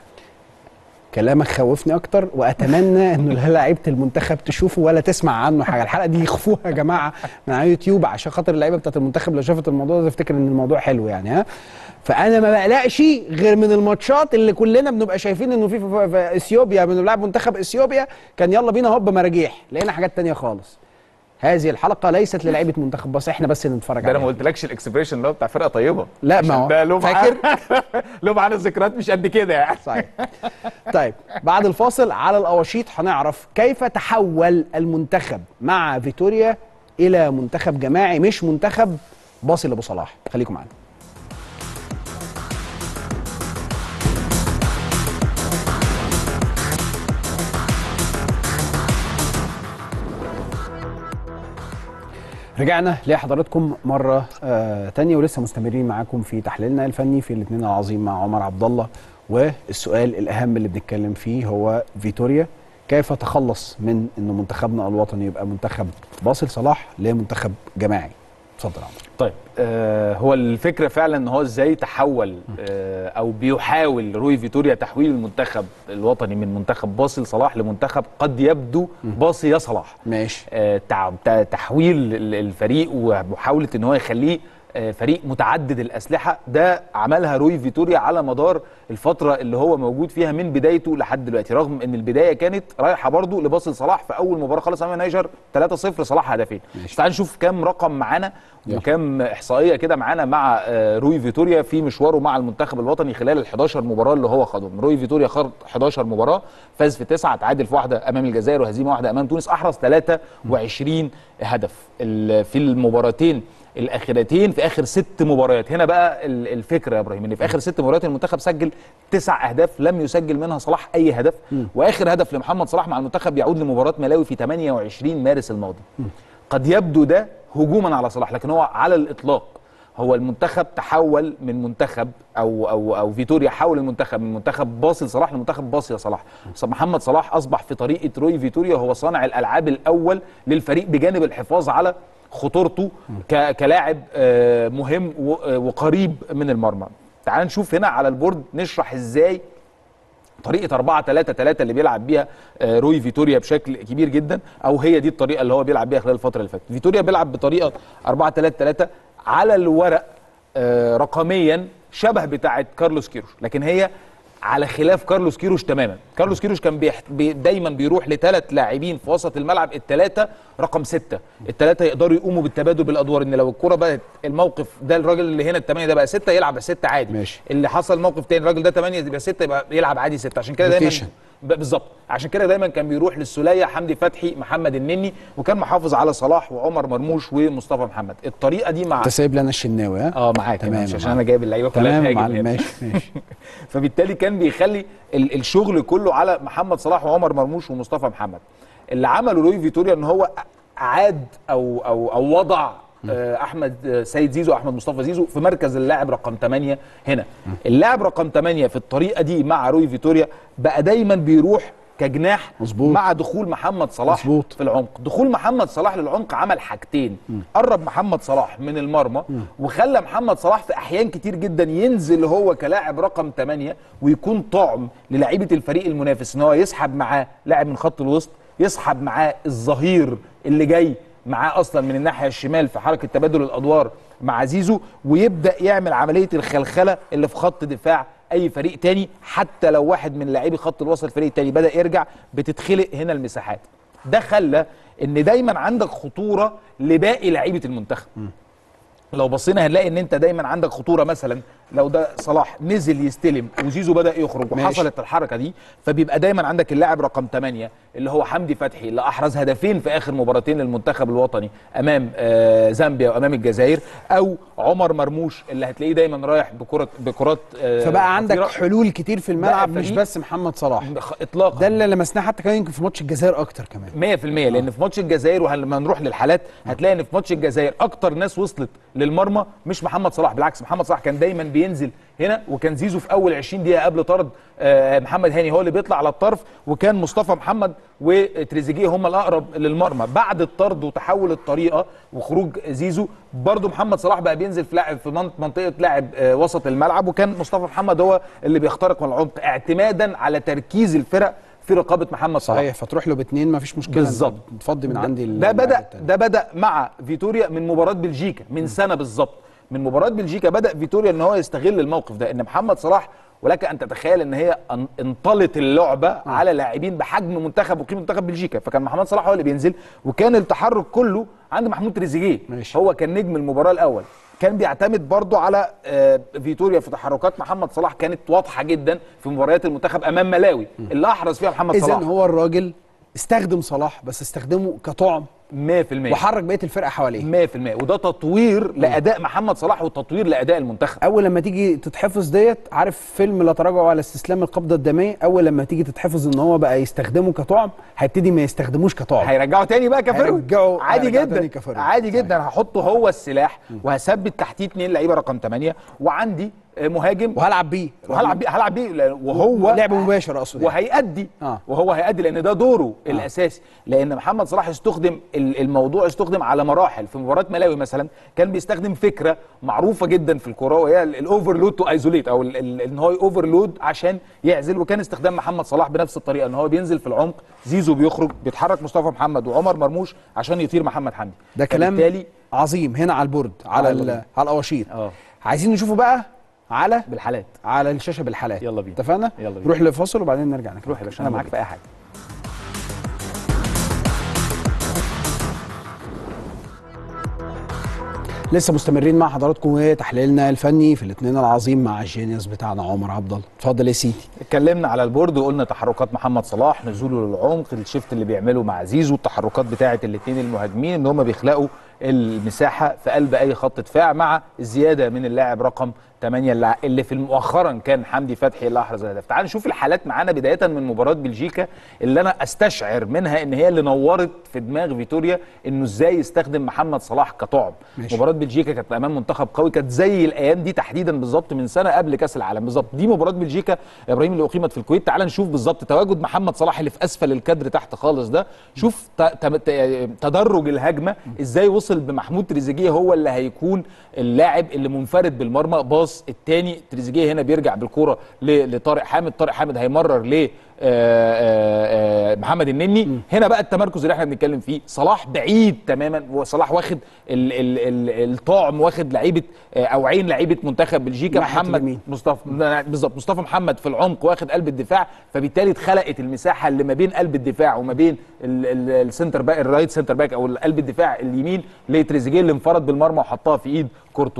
كلامك خوفني اكتر واتمنى انه لا لعيبه المنتخب تشوفه ولا تسمع عنه حاجه الحلقه دي يخفوها يا جماعه من على يوتيوب عشان خاطر اللعيبه بتاعت المنتخب لو شافت الموضوع ده تفتكر ان الموضوع حلو يعني ها فانا ما بقلقش غير من الماتشات اللي كلنا بنبقى شايفين انه في, في, في اثيوبيا بنلعب منتخب اثيوبيا كان يلا بينا هوب مراجيح لقينا حاجات تانية خالص هذه الحلقه ليست للعيبه منتخب بس احنا بس اللي نتفرج ده انا ما عليها قلتلكش الاكسبريشن اللي هو بتاع فرقه طيبه لا، ما عشان هو ده له معاه فاكر؟ له معانا ذكريات مش قد كده يعني صحيح طيب بعد الفاصل على الأواشيط هنعرف كيف تحول المنتخب مع فيتوريا إلى منتخب جماعي مش منتخب باصي لأبو صلاح خليكم معانا رجعنا لحضراتكم مرة آه تانية ولسه مستمرين معاكم في تحليلنا الفني في الاثنين العظيم مع عمر عبد الله والسؤال الأهم اللي بنتكلم فيه هو فيتوريا كيف تخلص من انه منتخبنا الوطني يبقى منتخب باصل صلاح لمنتخب جماعي اتفضل يا عمر طيب آه هو الفكره فعلا ان هو ازاي تحول آه او بيحاول روي فيتوريا تحويل المنتخب الوطني من منتخب باصي لصلاح لمنتخب قد يبدو باصي يا صلاح ماشي آه تع- تع- تحويل ال- الفريق ومحاوله ان هو يخليه آه، فريق متعدد الاسلحه ده عملها روي فيتوريا على مدار الفتره اللي هو موجود فيها من بدايته لحد دلوقتي رغم ان البدايه كانت رايحه برضو لباصل صلاح في اول مباراه خالص امام نيجر 3-0 صلاح هدفين ماشي. تعال نشوف كام رقم معانا يلا. وكام احصائيه كده معانا مع آه، روي فيتوريا في مشواره مع المنتخب الوطني خلال ال 11 مباراه اللي هو خاضهم روي فيتوريا خاض 11 مباراه فاز في تسعه تعادل في واحده امام الجزائر وهزيمه واحده امام تونس احرز 23 هدف ال- في المباراتين الاخيرتين في اخر ست مباريات هنا بقى ال- الفكره يا ابراهيم ان في اخر ست مباريات المنتخب سجل تسع اهداف لم يسجل منها صلاح اي هدف واخر هدف لمحمد صلاح مع المنتخب يعود لمباراه ملاوي في 28 مارس الماضي قد يبدو ده هجوما على صلاح لكن هو على الاطلاق هو المنتخب تحول من منتخب او او او فيتوريا حول المنتخب من منتخب باصي لصلاح لمنتخب باصي لصلاح محمد صلاح اصبح في طريقه روي فيتوريا هو صانع الالعاب الاول للفريق بجانب الحفاظ على خطورته ك- كلاعب آه، مهم و- آه، وقريب من المرمى تعال نشوف هنا على البورد نشرح ازاي طريقه 4 3 3 اللي بيلعب بيها آه، روي فيتوريا بشكل كبير جدا او هي دي الطريقه اللي هو بيلعب بيها خلال الفتره اللي فاتت فيتوريا بيلعب بطريقه 4 3 3 على الورق آه، رقميا شبه بتاعه كارلوس كيروش لكن هي على خلاف كارلوس كيروش تماما كارلوس كيروش كان بيحت... بي... دايما بيروح لثلاث لاعبين في وسط الملعب الثلاثه رقم ستة الثلاثه يقدروا يقوموا بالتبادل بالادوار ان لو الكره بقت الموقف ده الراجل اللي هنا الثمانيه ده بقى ستة يلعب ستة عادي ماشي. اللي حصل موقف تاني الراجل ده 8 يبقى 6 يبقى يلعب عادي 6 عشان كده دايما Rotation. ب- بالظبط عشان كده دايما كان بيروح للسوليه حمدي فتحي محمد النني وكان محافظ على صلاح وعمر مرموش ومصطفى محمد الطريقه دي مع انت سايب لنا الشناوي ها اه معاك تمام تمام يا عشان معلم. انا جايب اللعيبه كلها تمام يا تهاجم معلم هنا. ماشي ماشي فبالتالي كان بيخلي ال- الشغل كله على محمد صلاح وعمر مرموش ومصطفى محمد اللي عمله لوي فيتوريا ان هو عاد او او او وضع آه، احمد آه، سيد زيزو احمد مصطفى زيزو في مركز اللاعب رقم 8 هنا اللاعب رقم 8 في الطريقه دي مع روي فيتوريا بقى دايما بيروح كجناح مظبوط. مع دخول محمد صلاح مظبوط. في العمق دخول محمد صلاح للعمق عمل حاجتين قرب محمد صلاح من المرمى وخلى محمد صلاح في احيان كتير جدا ينزل هو كلاعب رقم 8 ويكون طعم للعيبه الفريق المنافس ان هو يسحب معاه لاعب من خط الوسط يسحب معاه الظهير اللي جاي معاه اصلا من الناحيه الشمال في حركه تبادل الادوار مع زيزو ويبدا يعمل عمليه الخلخله اللي في خط دفاع اي فريق تاني حتى لو واحد من لاعبي خط الوسط الفريق التاني بدا يرجع بتتخلق هنا المساحات ده خلى ان دايما عندك خطوره لباقي لعيبه المنتخب لو بصينا هنلاقي ان انت دايما عندك خطوره مثلا لو ده صلاح نزل يستلم وزيزو بدا يخرج ماشي. وحصلت الحركه دي فبيبقى دايما عندك اللاعب رقم 8 اللي هو حمدي فتحي اللي احرز هدفين في اخر مباراتين للمنتخب الوطني امام آه زامبيا وامام الجزائر او عمر مرموش اللي هتلاقيه دايما رايح بكره بكرات آه فبقى عندك خطيرة. حلول كتير في الملعب بقى مش فريق- بس محمد صلاح اطلاقا ده اللي لمسناه حتى كمان يمكن في ماتش الجزائر اكتر كمان 100% لان في ماتش الجزائر ولما نروح للحالات هتلاقي ان في ماتش الجزائر اكتر ناس وصلت للمرمى مش محمد صلاح بالعكس محمد صلاح كان دايما بينزل هنا وكان زيزو في اول 20 دقيقه قبل طرد آه، محمد هاني هو اللي بيطلع على الطرف وكان مصطفى محمد وتريزيجيه هم الاقرب للمرمى بعد الطرد وتحول الطريقه وخروج زيزو برضو محمد صلاح بقى بينزل في لاعب في منط- منطقه لاعب آه، وسط الملعب وكان مصطفى محمد هو اللي بيخترق من العمق اعتمادا على تركيز الفرق في رقابه محمد صلاح صحيح فتروح له باثنين مفيش مشكله بالظبط. أنت تفضي من ده- عندي ده اللاعب بدا التاني. ده بدا مع فيتوريا من مباراه بلجيكا من سنه بالظبط من مباراه بلجيكا بدا فيتوريا ان هو يستغل الموقف ده ان محمد صلاح ولك ان تتخيل ان هي ان- انطلت اللعبه على لاعبين بحجم منتخب وقيمه منتخب بلجيكا فكان محمد صلاح هو اللي بينزل وكان التحرك كله عند محمود تريزيجيه ماشي. هو كان نجم المباراه الاول كان بيعتمد برضه على آه، فيتوريا في تحركات محمد صلاح كانت واضحه جدا في مباريات المنتخب امام ملاوي اللي احرز فيها محمد اذا صلاح هو الراجل استخدم صلاح بس استخدمه كطعم 100% وحرك بقيه الفرقه حواليه 100% وده تطوير لاداء محمد صلاح وتطوير لاداء المنتخب اول لما تيجي تتحفظ ديت عارف فيلم لا تراجع على استسلام القبضه الدميه اول لما تيجي تتحفظ ان هو بقى يستخدمه كطعم هيبتدي ما يستخدموش كطعم هيرجعه تاني بقى كفرو هيرجعه- عادي هيرجعه جدا تاني كفرو. عادي صحيح. جدا هحطه هو السلاح وهثبت تحتيه اثنين لعيبه رقم 8 وعندي آه، مهاجم وهلعب بيه وهلعب بيه هلعب بيه لأن- وهو لعب مباشر اقصد يعني. وهيأدي آه. وهو هيأدي لان ده دوره آه. الاساسي لان محمد صلاح استخدم ال- الموضوع استخدم على مراحل في مباراه ملاوي مثلا كان بيستخدم فكره معروفه جدا في الكوره وهي الاوفرلود تو ايزوليت او ال- ال- ان هو اوفرلود عشان يعزل وكان استخدام محمد صلاح بنفس الطريقه ان هو بينزل في العمق زيزو بيخرج بيتحرك مصطفى محمد وعمر مرموش عشان يطير محمد حمدي ده كلام فبالتالي عظيم هنا على البورد على على ال- البورد. على القواشير اه عايزين نشوفه بقى على بالحالات على الشاشه بالحالات يلا بينا. اتفقنا يلا بينا. نروح لفاصل وبعدين نرجع نكمل روح يا باشا انا معاك في اي حاجه لسه مستمرين مع حضراتكم وتحليلنا الفني في الاثنين العظيم مع الجينيوس بتاعنا عمر عبد الله اتفضل يا سيدي اتكلمنا على البورد وقلنا تحركات محمد صلاح نزوله للعمق الشيفت اللي بيعمله مع زيزو التحركات بتاعه الاثنين المهاجمين ان هم بيخلقوا المساحه في قلب اي خط دفاع مع الزياده من اللاعب رقم 8 اللي- اللي في مؤخرا كان حمدي فتحي اللي احرز الهدف تعال نشوف الحالات معانا بدايه من مباراه بلجيكا اللي انا استشعر منها ان هي اللي نورت في دماغ فيتوريا انه ازاي يستخدم محمد صلاح كطعم ماشي. مباراه بلجيكا كانت امام منتخب قوي كانت زي الايام دي تحديدا بالظبط من سنه قبل كاس العالم بالظبط دي مباراه بلجيكا يا ابراهيم اللي اقيمت في الكويت تعال نشوف بالظبط تواجد محمد صلاح اللي في اسفل الكادر تحت خالص ده شوف ت- ت- ت- تدرج الهجمه ازاي وصل بمحمود تريزيجيه هو اللي هيكون اللاعب اللي منفرد بالمرمى باص الثاني تريزيجيه هنا بيرجع بالكوره ل- لطارق حامد طارق حامد هيمرر ل آه، آه، آه، محمد النني هنا بقى التمركز اللي احنا بنتكلم فيه صلاح بعيد تماما وصلاح واخد ال ال ال الطعم واخد لعيبه آه، او عين لعيبه منتخب بلجيكا ناحية محمد اليمين. مصطفى بالظبط مصطفى محمد في العمق واخد قلب الدفاع فبالتالي اتخلقت المساحه اللي ما بين قلب الدفاع وما بين ال- ال- السنتر باك الرايت سنتر باك او قلب الدفاع اليمين لتريزيجيه اللي انفرد بالمرمى وحطها في ايد كورتوا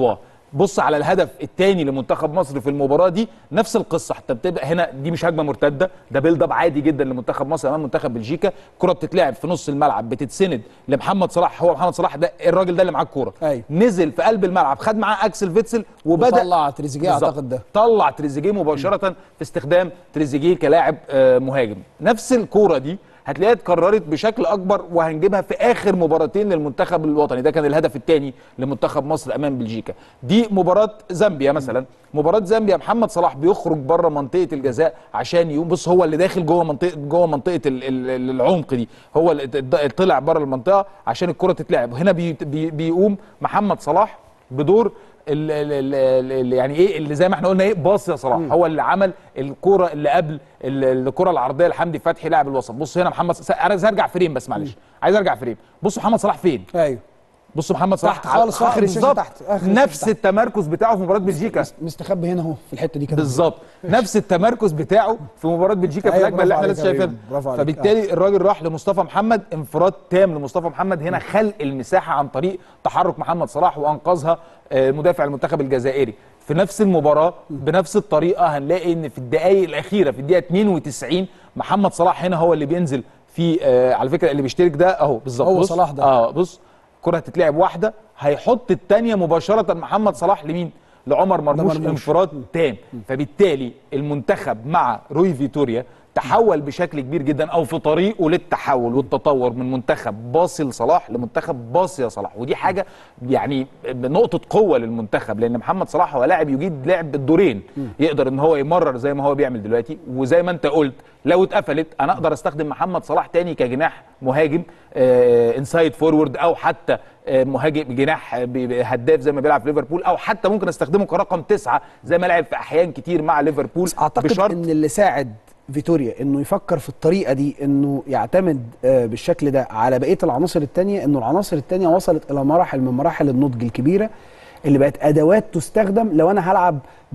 بص على الهدف الثاني لمنتخب مصر في المباراه دي نفس القصه حتى بتبدا هنا دي مش هجمه مرتده ده بيلد اب عادي جدا لمنتخب مصر امام منتخب بلجيكا الكره بتتلعب في نص الملعب بتتسند لمحمد صلاح هو محمد صلاح ده الراجل ده اللي معاه الكوره أيوة. نزل في قلب الملعب خد معاه اكسل فيتسل وبدا وطلع تريزيجيه بالظبط. اعتقد ده طلع تريزيجيه مباشره في استخدام تريزيجيه كلاعب آه، مهاجم نفس الكوره دي هتلاقيها اتكررت بشكل اكبر وهنجيبها في اخر مباراتين للمنتخب الوطني ده كان الهدف الثاني لمنتخب مصر امام بلجيكا دي مباراه زامبيا مثلا مباراه زامبيا محمد صلاح بيخرج بره منطقه الجزاء عشان يقوم بص هو اللي داخل جوه منطقه جوه منطقه ال- ال- العمق دي هو اللي ات- طلع بره المنطقه عشان الكره تتلعب هنا بي بي بيقوم محمد صلاح بدور ال ال ال ال يعني ايه اللي زي ما احنا قلنا ايه باص يا صلاح هو اللي عمل الكره اللي قبل ال- الكره العرضيه لحمدي فتحي لاعب الوسط بص هنا محمد س- انا عايز ارجع فريم بس معلش عايز ارجع فريم بص محمد صلاح فين ايوه بص محمد صلاح تحت خالص، في آخر الشاشة بالظبط. تحت، آخر الشاشة نفس تحت. التمركز بتاعه في مباراه بلجيكا مستخبي هنا اهو في الحته دي كده بالظبط نفس التمركز بتاعه في مباراه بلجيكا في أيوة، الهجمه اللي برافو احنا عليك لسه يا شايفينها ريم، برافو عليك. فبالتالي الراجل راح لمصطفى محمد انفراد تام لمصطفى محمد هنا خلق المساحه عن طريق تحرك محمد صلاح وانقذها آه، مدافع المنتخب الجزائري في نفس المباراه بنفس الطريقه هنلاقي ان في الدقائق الاخيره في الدقيقه 92 محمد صلاح هنا هو اللي بينزل في آه، على فكره اللي بيشترك ده اهو بالظبط هو بص. صلاح ده. اه بص كره هتتلعب واحده هيحط الثانيه مباشره محمد صلاح لمين لعمر مرموش مرموش. انفراد تام فبالتالي المنتخب مع روي فيتوريا تحول بشكل كبير جدا او في طريقه للتحول والتطور من منتخب باصي لصلاح لمنتخب باصي لصلاح ودي حاجه يعني نقطه قوه للمنتخب لان محمد صلاح هو لاعب يجيد لعب بالدورين يقدر ان هو يمرر زي ما هو بيعمل دلوقتي وزي ما انت قلت لو اتقفلت انا اقدر استخدم محمد صلاح تاني كجناح مهاجم آه انسايد فورورد او حتى آه مهاجم جناح آه، بي- بي- هداف زي ما بيلعب في ليفربول او حتى ممكن استخدمه كرقم تسعه زي ما لعب في احيان كتير مع ليفربول بس اعتقد بشرط ان اللي ساعد فيتوريا انه يفكر في الطريقه دي انه يعتمد آه، بالشكل ده على بقيه العناصر التانية انه العناصر التانية وصلت الى مراحل من مراحل النضج الكبيره اللي بقت ادوات تستخدم لو انا هلعب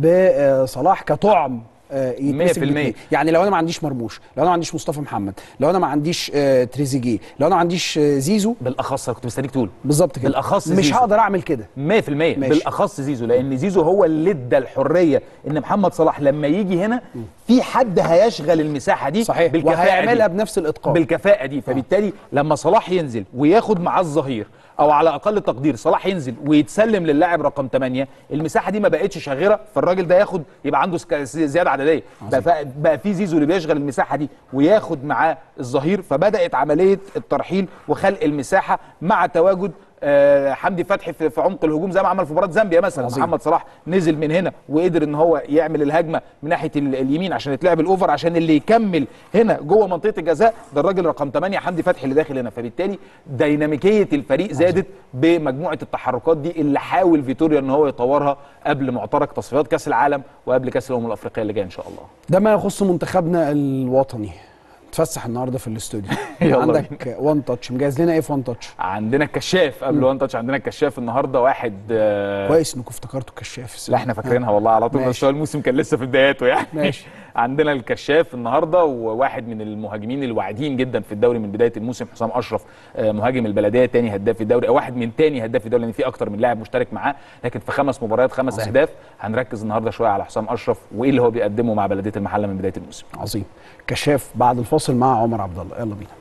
بصلاح كطعم آه، يتمسك 100%. باتنين. يعني لو انا ما عنديش مرموش لو انا ما عنديش مصطفى محمد لو انا ما عنديش آه، تريزيجيه لو انا ما عنديش آه، زيزو بالاخص أنا كنت مستنيك تقول بالظبط كده بالأخص مش زيزو. هقدر اعمل كده 100% بالاخص زيزو لان زيزو هو اللي ادى الحريه ان محمد صلاح لما يجي هنا في حد هيشغل المساحه دي صحيح بالكفاءه وهيعملها دي. بنفس الاتقان بالكفاءه دي فبالتالي لما صلاح ينزل وياخد معاه الظهير او على اقل تقدير صلاح ينزل ويتسلم للاعب رقم 8 المساحه دي ما بقتش شاغره فالراجل ده ياخد يبقى عنده سك- زياده عدديه بقى, ف- بقى في زيزو اللي بيشغل المساحه دي وياخد معاه الظهير فبدات عمليه الترحيل وخلق المساحه مع تواجد آه، حمدي فتحي في في عمق الهجوم زي ما عمل في مباراه زامبيا مثلا عظيم. محمد صلاح نزل من هنا وقدر ان هو يعمل الهجمه من ناحيه ال- اليمين عشان يتلعب الاوفر عشان اللي يكمل هنا جوه منطقه الجزاء ده الراجل رقم 8 حمدي فتحي اللي داخل هنا فبالتالي ديناميكيه الفريق زادت بمجموعه التحركات دي اللي حاول فيتوريا ان هو يطورها قبل معترك تصفيات كاس العالم وقبل كاس الامم الافريقيه اللي جايه ان شاء الله ده ما يخص منتخبنا الوطني تفسح النهارده في الاستوديو يلا عندك وان تاتش مجهز لنا ايه في وان تاتش عندنا الكشاف قبل وان تاتش عندنا الكشاف النهارده واحد آه، كويس انكم افتكرتوا كشاف لا احنا فاكرينها والله على طول بس ماشي. هو الموسم كان لسه في بداياته يعني ماشي. عندنا الكشاف النهارده وواحد من المهاجمين الواعدين جدا في الدوري من بدايه الموسم حسام اشرف آه، مهاجم البلديه تاني هداف الدوري او واحد من تاني هداف الدوري لان في اكتر من لاعب مشترك معاه لكن في خمس مباريات خمس عظيم. اهداف هنركز النهارده شويه على حسام اشرف وايه اللي هو بيقدمه مع بلديه المحله من بدايه الموسم عظيم كشاف بعد الفاصل مع عمر عبد الله يلا بينا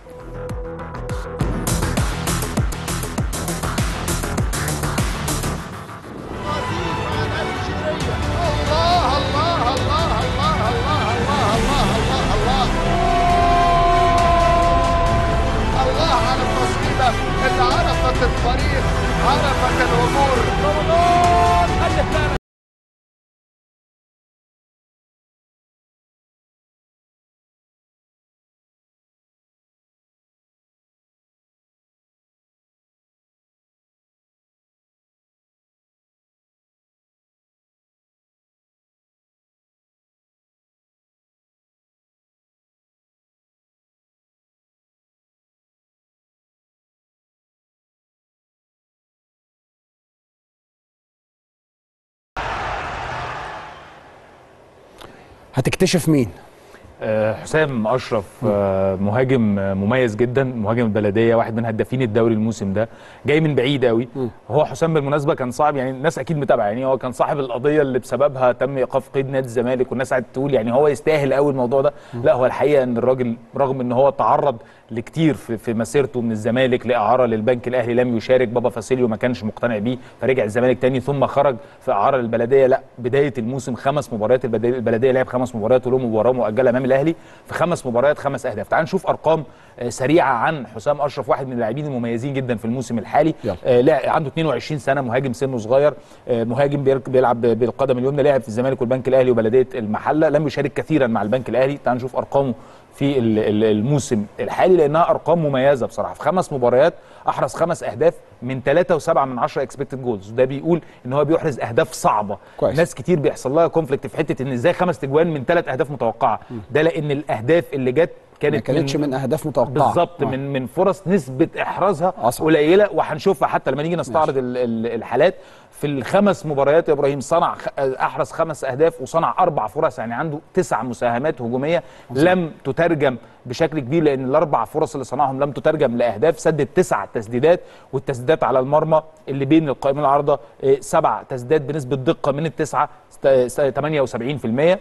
الله على التصويبة اللي عرفت الطريق عرفت الأمور هتكتشف مين آه، حسام اشرف آه، مهاجم آه، مميز جدا مهاجم البلديه واحد من هدافين الدوري الموسم ده جاي من بعيد قوي هو حسام بالمناسبه كان صاحب يعني الناس اكيد متابعه يعني هو كان صاحب القضيه اللي بسببها تم ايقاف قيد نادي الزمالك والناس قعدت تقول يعني هو يستاهل قوي الموضوع ده لا هو الحقيقه ان الراجل رغم ان هو تعرض لكتير في, في مسيرته من الزمالك لاعاره للبنك الاهلي لم يشارك بابا فاسيليو ما كانش مقتنع بيه فرجع الزمالك تاني ثم خرج في اعاره للبلديه لا بدايه الموسم خمس مباريات البلديه, البلدية لعب خمس مباريات وله مباراه مؤجله امام الاهلي في خمس مباريات خمس اهداف تعال نشوف ارقام آه، سريعه عن حسام اشرف واحد من اللاعبين المميزين جدا في الموسم الحالي يلا. آه لا عنده 22 سنه مهاجم سنه صغير آه مهاجم بيرك- بيلعب ب- بالقدم اليمنى لعب في الزمالك والبنك الاهلي وبلديه المحله لم يشارك كثيرا مع البنك الاهلي تعال نشوف ارقامه في ال- ال- الموسم الحالي لانها ارقام مميزه بصراحه في خمس مباريات احرز خمس اهداف من 3.7 من 10 اكسبكتد جولز ده بيقول ان هو بيحرز اهداف صعبه كويس. ناس كتير بيحصل لها كونفليكت في حته ان ازاي خمس تجوان من ثلاث اهداف متوقعه ده لان الاهداف اللي جت كانت ما كانتش من اهداف متوقعه بالظبط آه. من من فرص نسبه احرازها أصعب. قليله وهنشوفها حتى لما نيجي نستعرض ال- ال- الحالات في الخمس مباريات يا ابراهيم صنع خ- احرز خمس اهداف وصنع اربع فرص يعني عنده تسع مساهمات هجوميه لم تترجم بشكل كبير لان الاربع فرص اللي صنعهم لم تترجم لاهداف سدد تسع تسديدات والتسديدات على المرمى اللي بين القائمين العارضه إيه، سبع تسديدات بنسبه دقه من التسعه ست- ست- 78%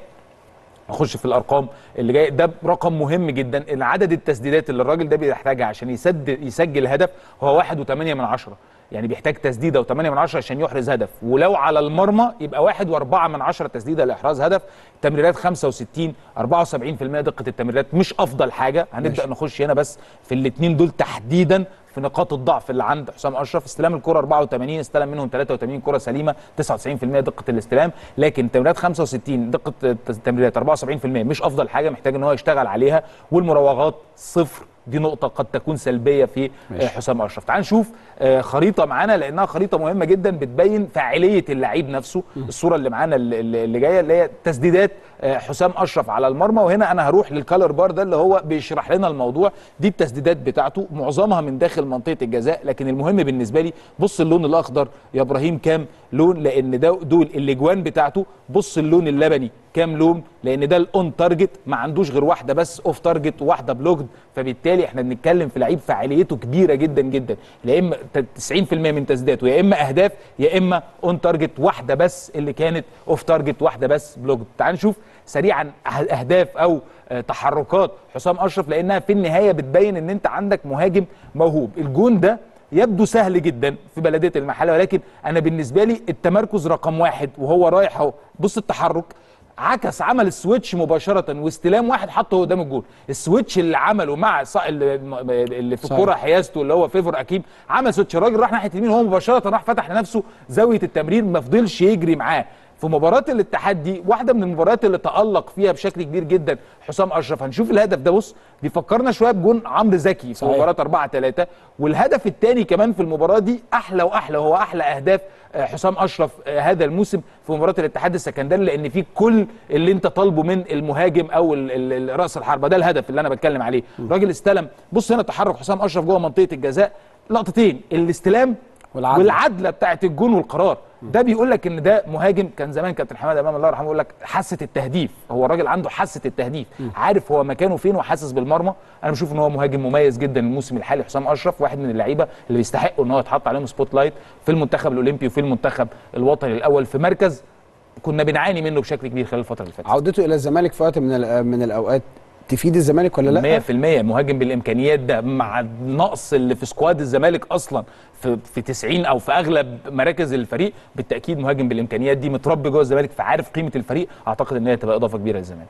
نخش في الارقام اللي جايه ده رقم مهم جدا ان عدد التسديدات اللي الراجل ده بيحتاجها عشان يسدد يسجل هدف هو 1.8 من عشرة يعني بيحتاج تسديده و8 من عشرة عشان يحرز هدف ولو على المرمى يبقى 1.4 من عشرة تسديده لاحراز هدف تمريرات 65 74% دقه التمريرات مش افضل حاجه هنبدا ماشي. نخش هنا بس في الاثنين دول تحديدا في نقاط الضعف اللي عند حسام اشرف استلام الكره 84 استلم منهم 83 كره سليمه 99% دقه الاستلام لكن تمريرات 65 دقه التمريرات 74% مش افضل حاجه محتاج ان هو يشتغل عليها والمراوغات صفر دي نقطة قد تكون سلبية في ماشي. آه، حسام أشرف تعال نشوف آه، خريطة معانا لأنها خريطة مهمة جدا بتبين فاعلية اللعيب نفسه الصورة اللي معانا اللي- اللي اللي جاية اللي هي تسديدات آه، حسام أشرف على المرمى وهنا أنا هروح للكالر بار ده اللي هو بيشرح لنا الموضوع دي التسديدات بتاعته معظمها من داخل منطقة الجزاء لكن المهم بالنسبة لي بص اللون الأخضر يا إبراهيم كام لون لأن ده دول الأجوان بتاعته بص اللون اللبني كام لون لان ده الاون تارجت ما عندوش غير واحده بس اوف تارجت وواحده بلوكد فبالتالي احنا بنتكلم في لعيب فاعليته كبيره جدا جدا يا اما ت- 90% من تسديداته يا اما اهداف يا اما اون تارجت واحده بس اللي كانت اوف تارجت واحده بس بلوكد تعال نشوف سريعا أه- اهداف او آه، تحركات حسام اشرف لانها في النهايه بتبين ان انت عندك مهاجم موهوب الجون ده يبدو سهل جدا في بلديه المحله ولكن انا بالنسبه لي التمركز رقم واحد وهو رايح اهو بص التحرك عكس عمل السويتش مباشره واستلام واحد حطه قدام الجول السويتش اللي عمله مع ص- اللي اللي في صحيح. الكوره حيازته اللي هو فيفر اكيد عمل سويتش الراجل راح ناحيه اليمين هو مباشره راح فتح لنفسه زاويه التمرير ما فضلش يجري معاه في مباراة الاتحاد دي واحدة من المباريات اللي تألق فيها بشكل كبير جدا حسام أشرف هنشوف الهدف ده بص بيفكرنا شوية بجون عمرو زكي في صحيح. مباراة 4 3 والهدف الثاني كمان في المباراة دي أحلى وأحلى وهو أحلى أهداف آه، حسام أشرف آه، هذا الموسم في مباراة الاتحاد السكندري لأن فيه كل اللي أنت طالبه من المهاجم أو ال- ال- ال- رأس الحربة ده الهدف اللي أنا بتكلم عليه راجل استلم بص هنا تحرك حسام أشرف جوه منطقة الجزاء لقطتين الاستلام والعدل. والعدله بتاعت الجون والقرار ده بيقول لك ان ده مهاجم كان زمان كابتن حماده امام الله يرحمه يقول لك حاسه التهديف هو الراجل عنده حاسه التهديف عارف هو مكانه فين وحاسس بالمرمى انا بشوف ان هو مهاجم مميز جدا الموسم الحالي حسام اشرف واحد من اللعيبه اللي بيستحقوا ان هو يتحط عليهم سبوت لايت في المنتخب الاولمبي وفي المنتخب الوطني الاول في مركز كنا بنعاني منه بشكل كبير خلال الفتره اللي فاتت عودته الى الزمالك في وقت من الأ- من الاوقات تفيد الزمالك ولا لا 100% مهاجم بالامكانيات ده مع النقص اللي في سكواد الزمالك اصلا في في 90 او في اغلب مراكز الفريق بالتاكيد مهاجم بالامكانيات دي متربي جوه الزمالك فعارف قيمه الفريق اعتقد ان هي تبقى اضافه كبيره للزمالك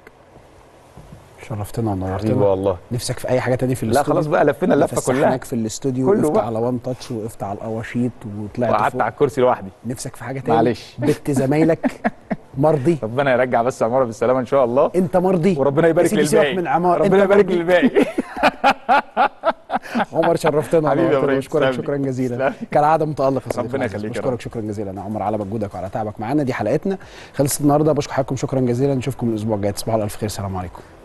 شرفتنا ونورتنا حبيبي والله نفسك في اي حاجه تاني في لا الاستوديو خلاص بقى لفينا اللفه كلها فسحناك في الاستوديو كله وقفت بقى. على وان تاتش وقفت على القواشيط وطلعت وقعدت فوق على الكرسي لوحدي نفسك في حاجه تاني معلش. بت زمايلك مرضي ربنا يرجع بس عماره بالسلامه ان شاء الله انت مرضي وربنا يا يبارك سيدي سيبك للباقي من عمار ربنا انت يبارك مرضي. للباقي عمر شرفتنا حبيبي يا ونورتنا إبراهيم، بشكرك تسلم شكرا لي. جزيلا تسلم. كالعاده متالق يا صديقي ربنا العزيز. يخليك يا بشكرك رب. شكرا جزيلا يا عمر على مجهودك وعلى تعبك معانا دي حلقتنا خلصت النهارده بشكر حضراتكم شكرا جزيلا نشوفكم الاسبوع الجاي تصبحوا على الف خير سلام عليكم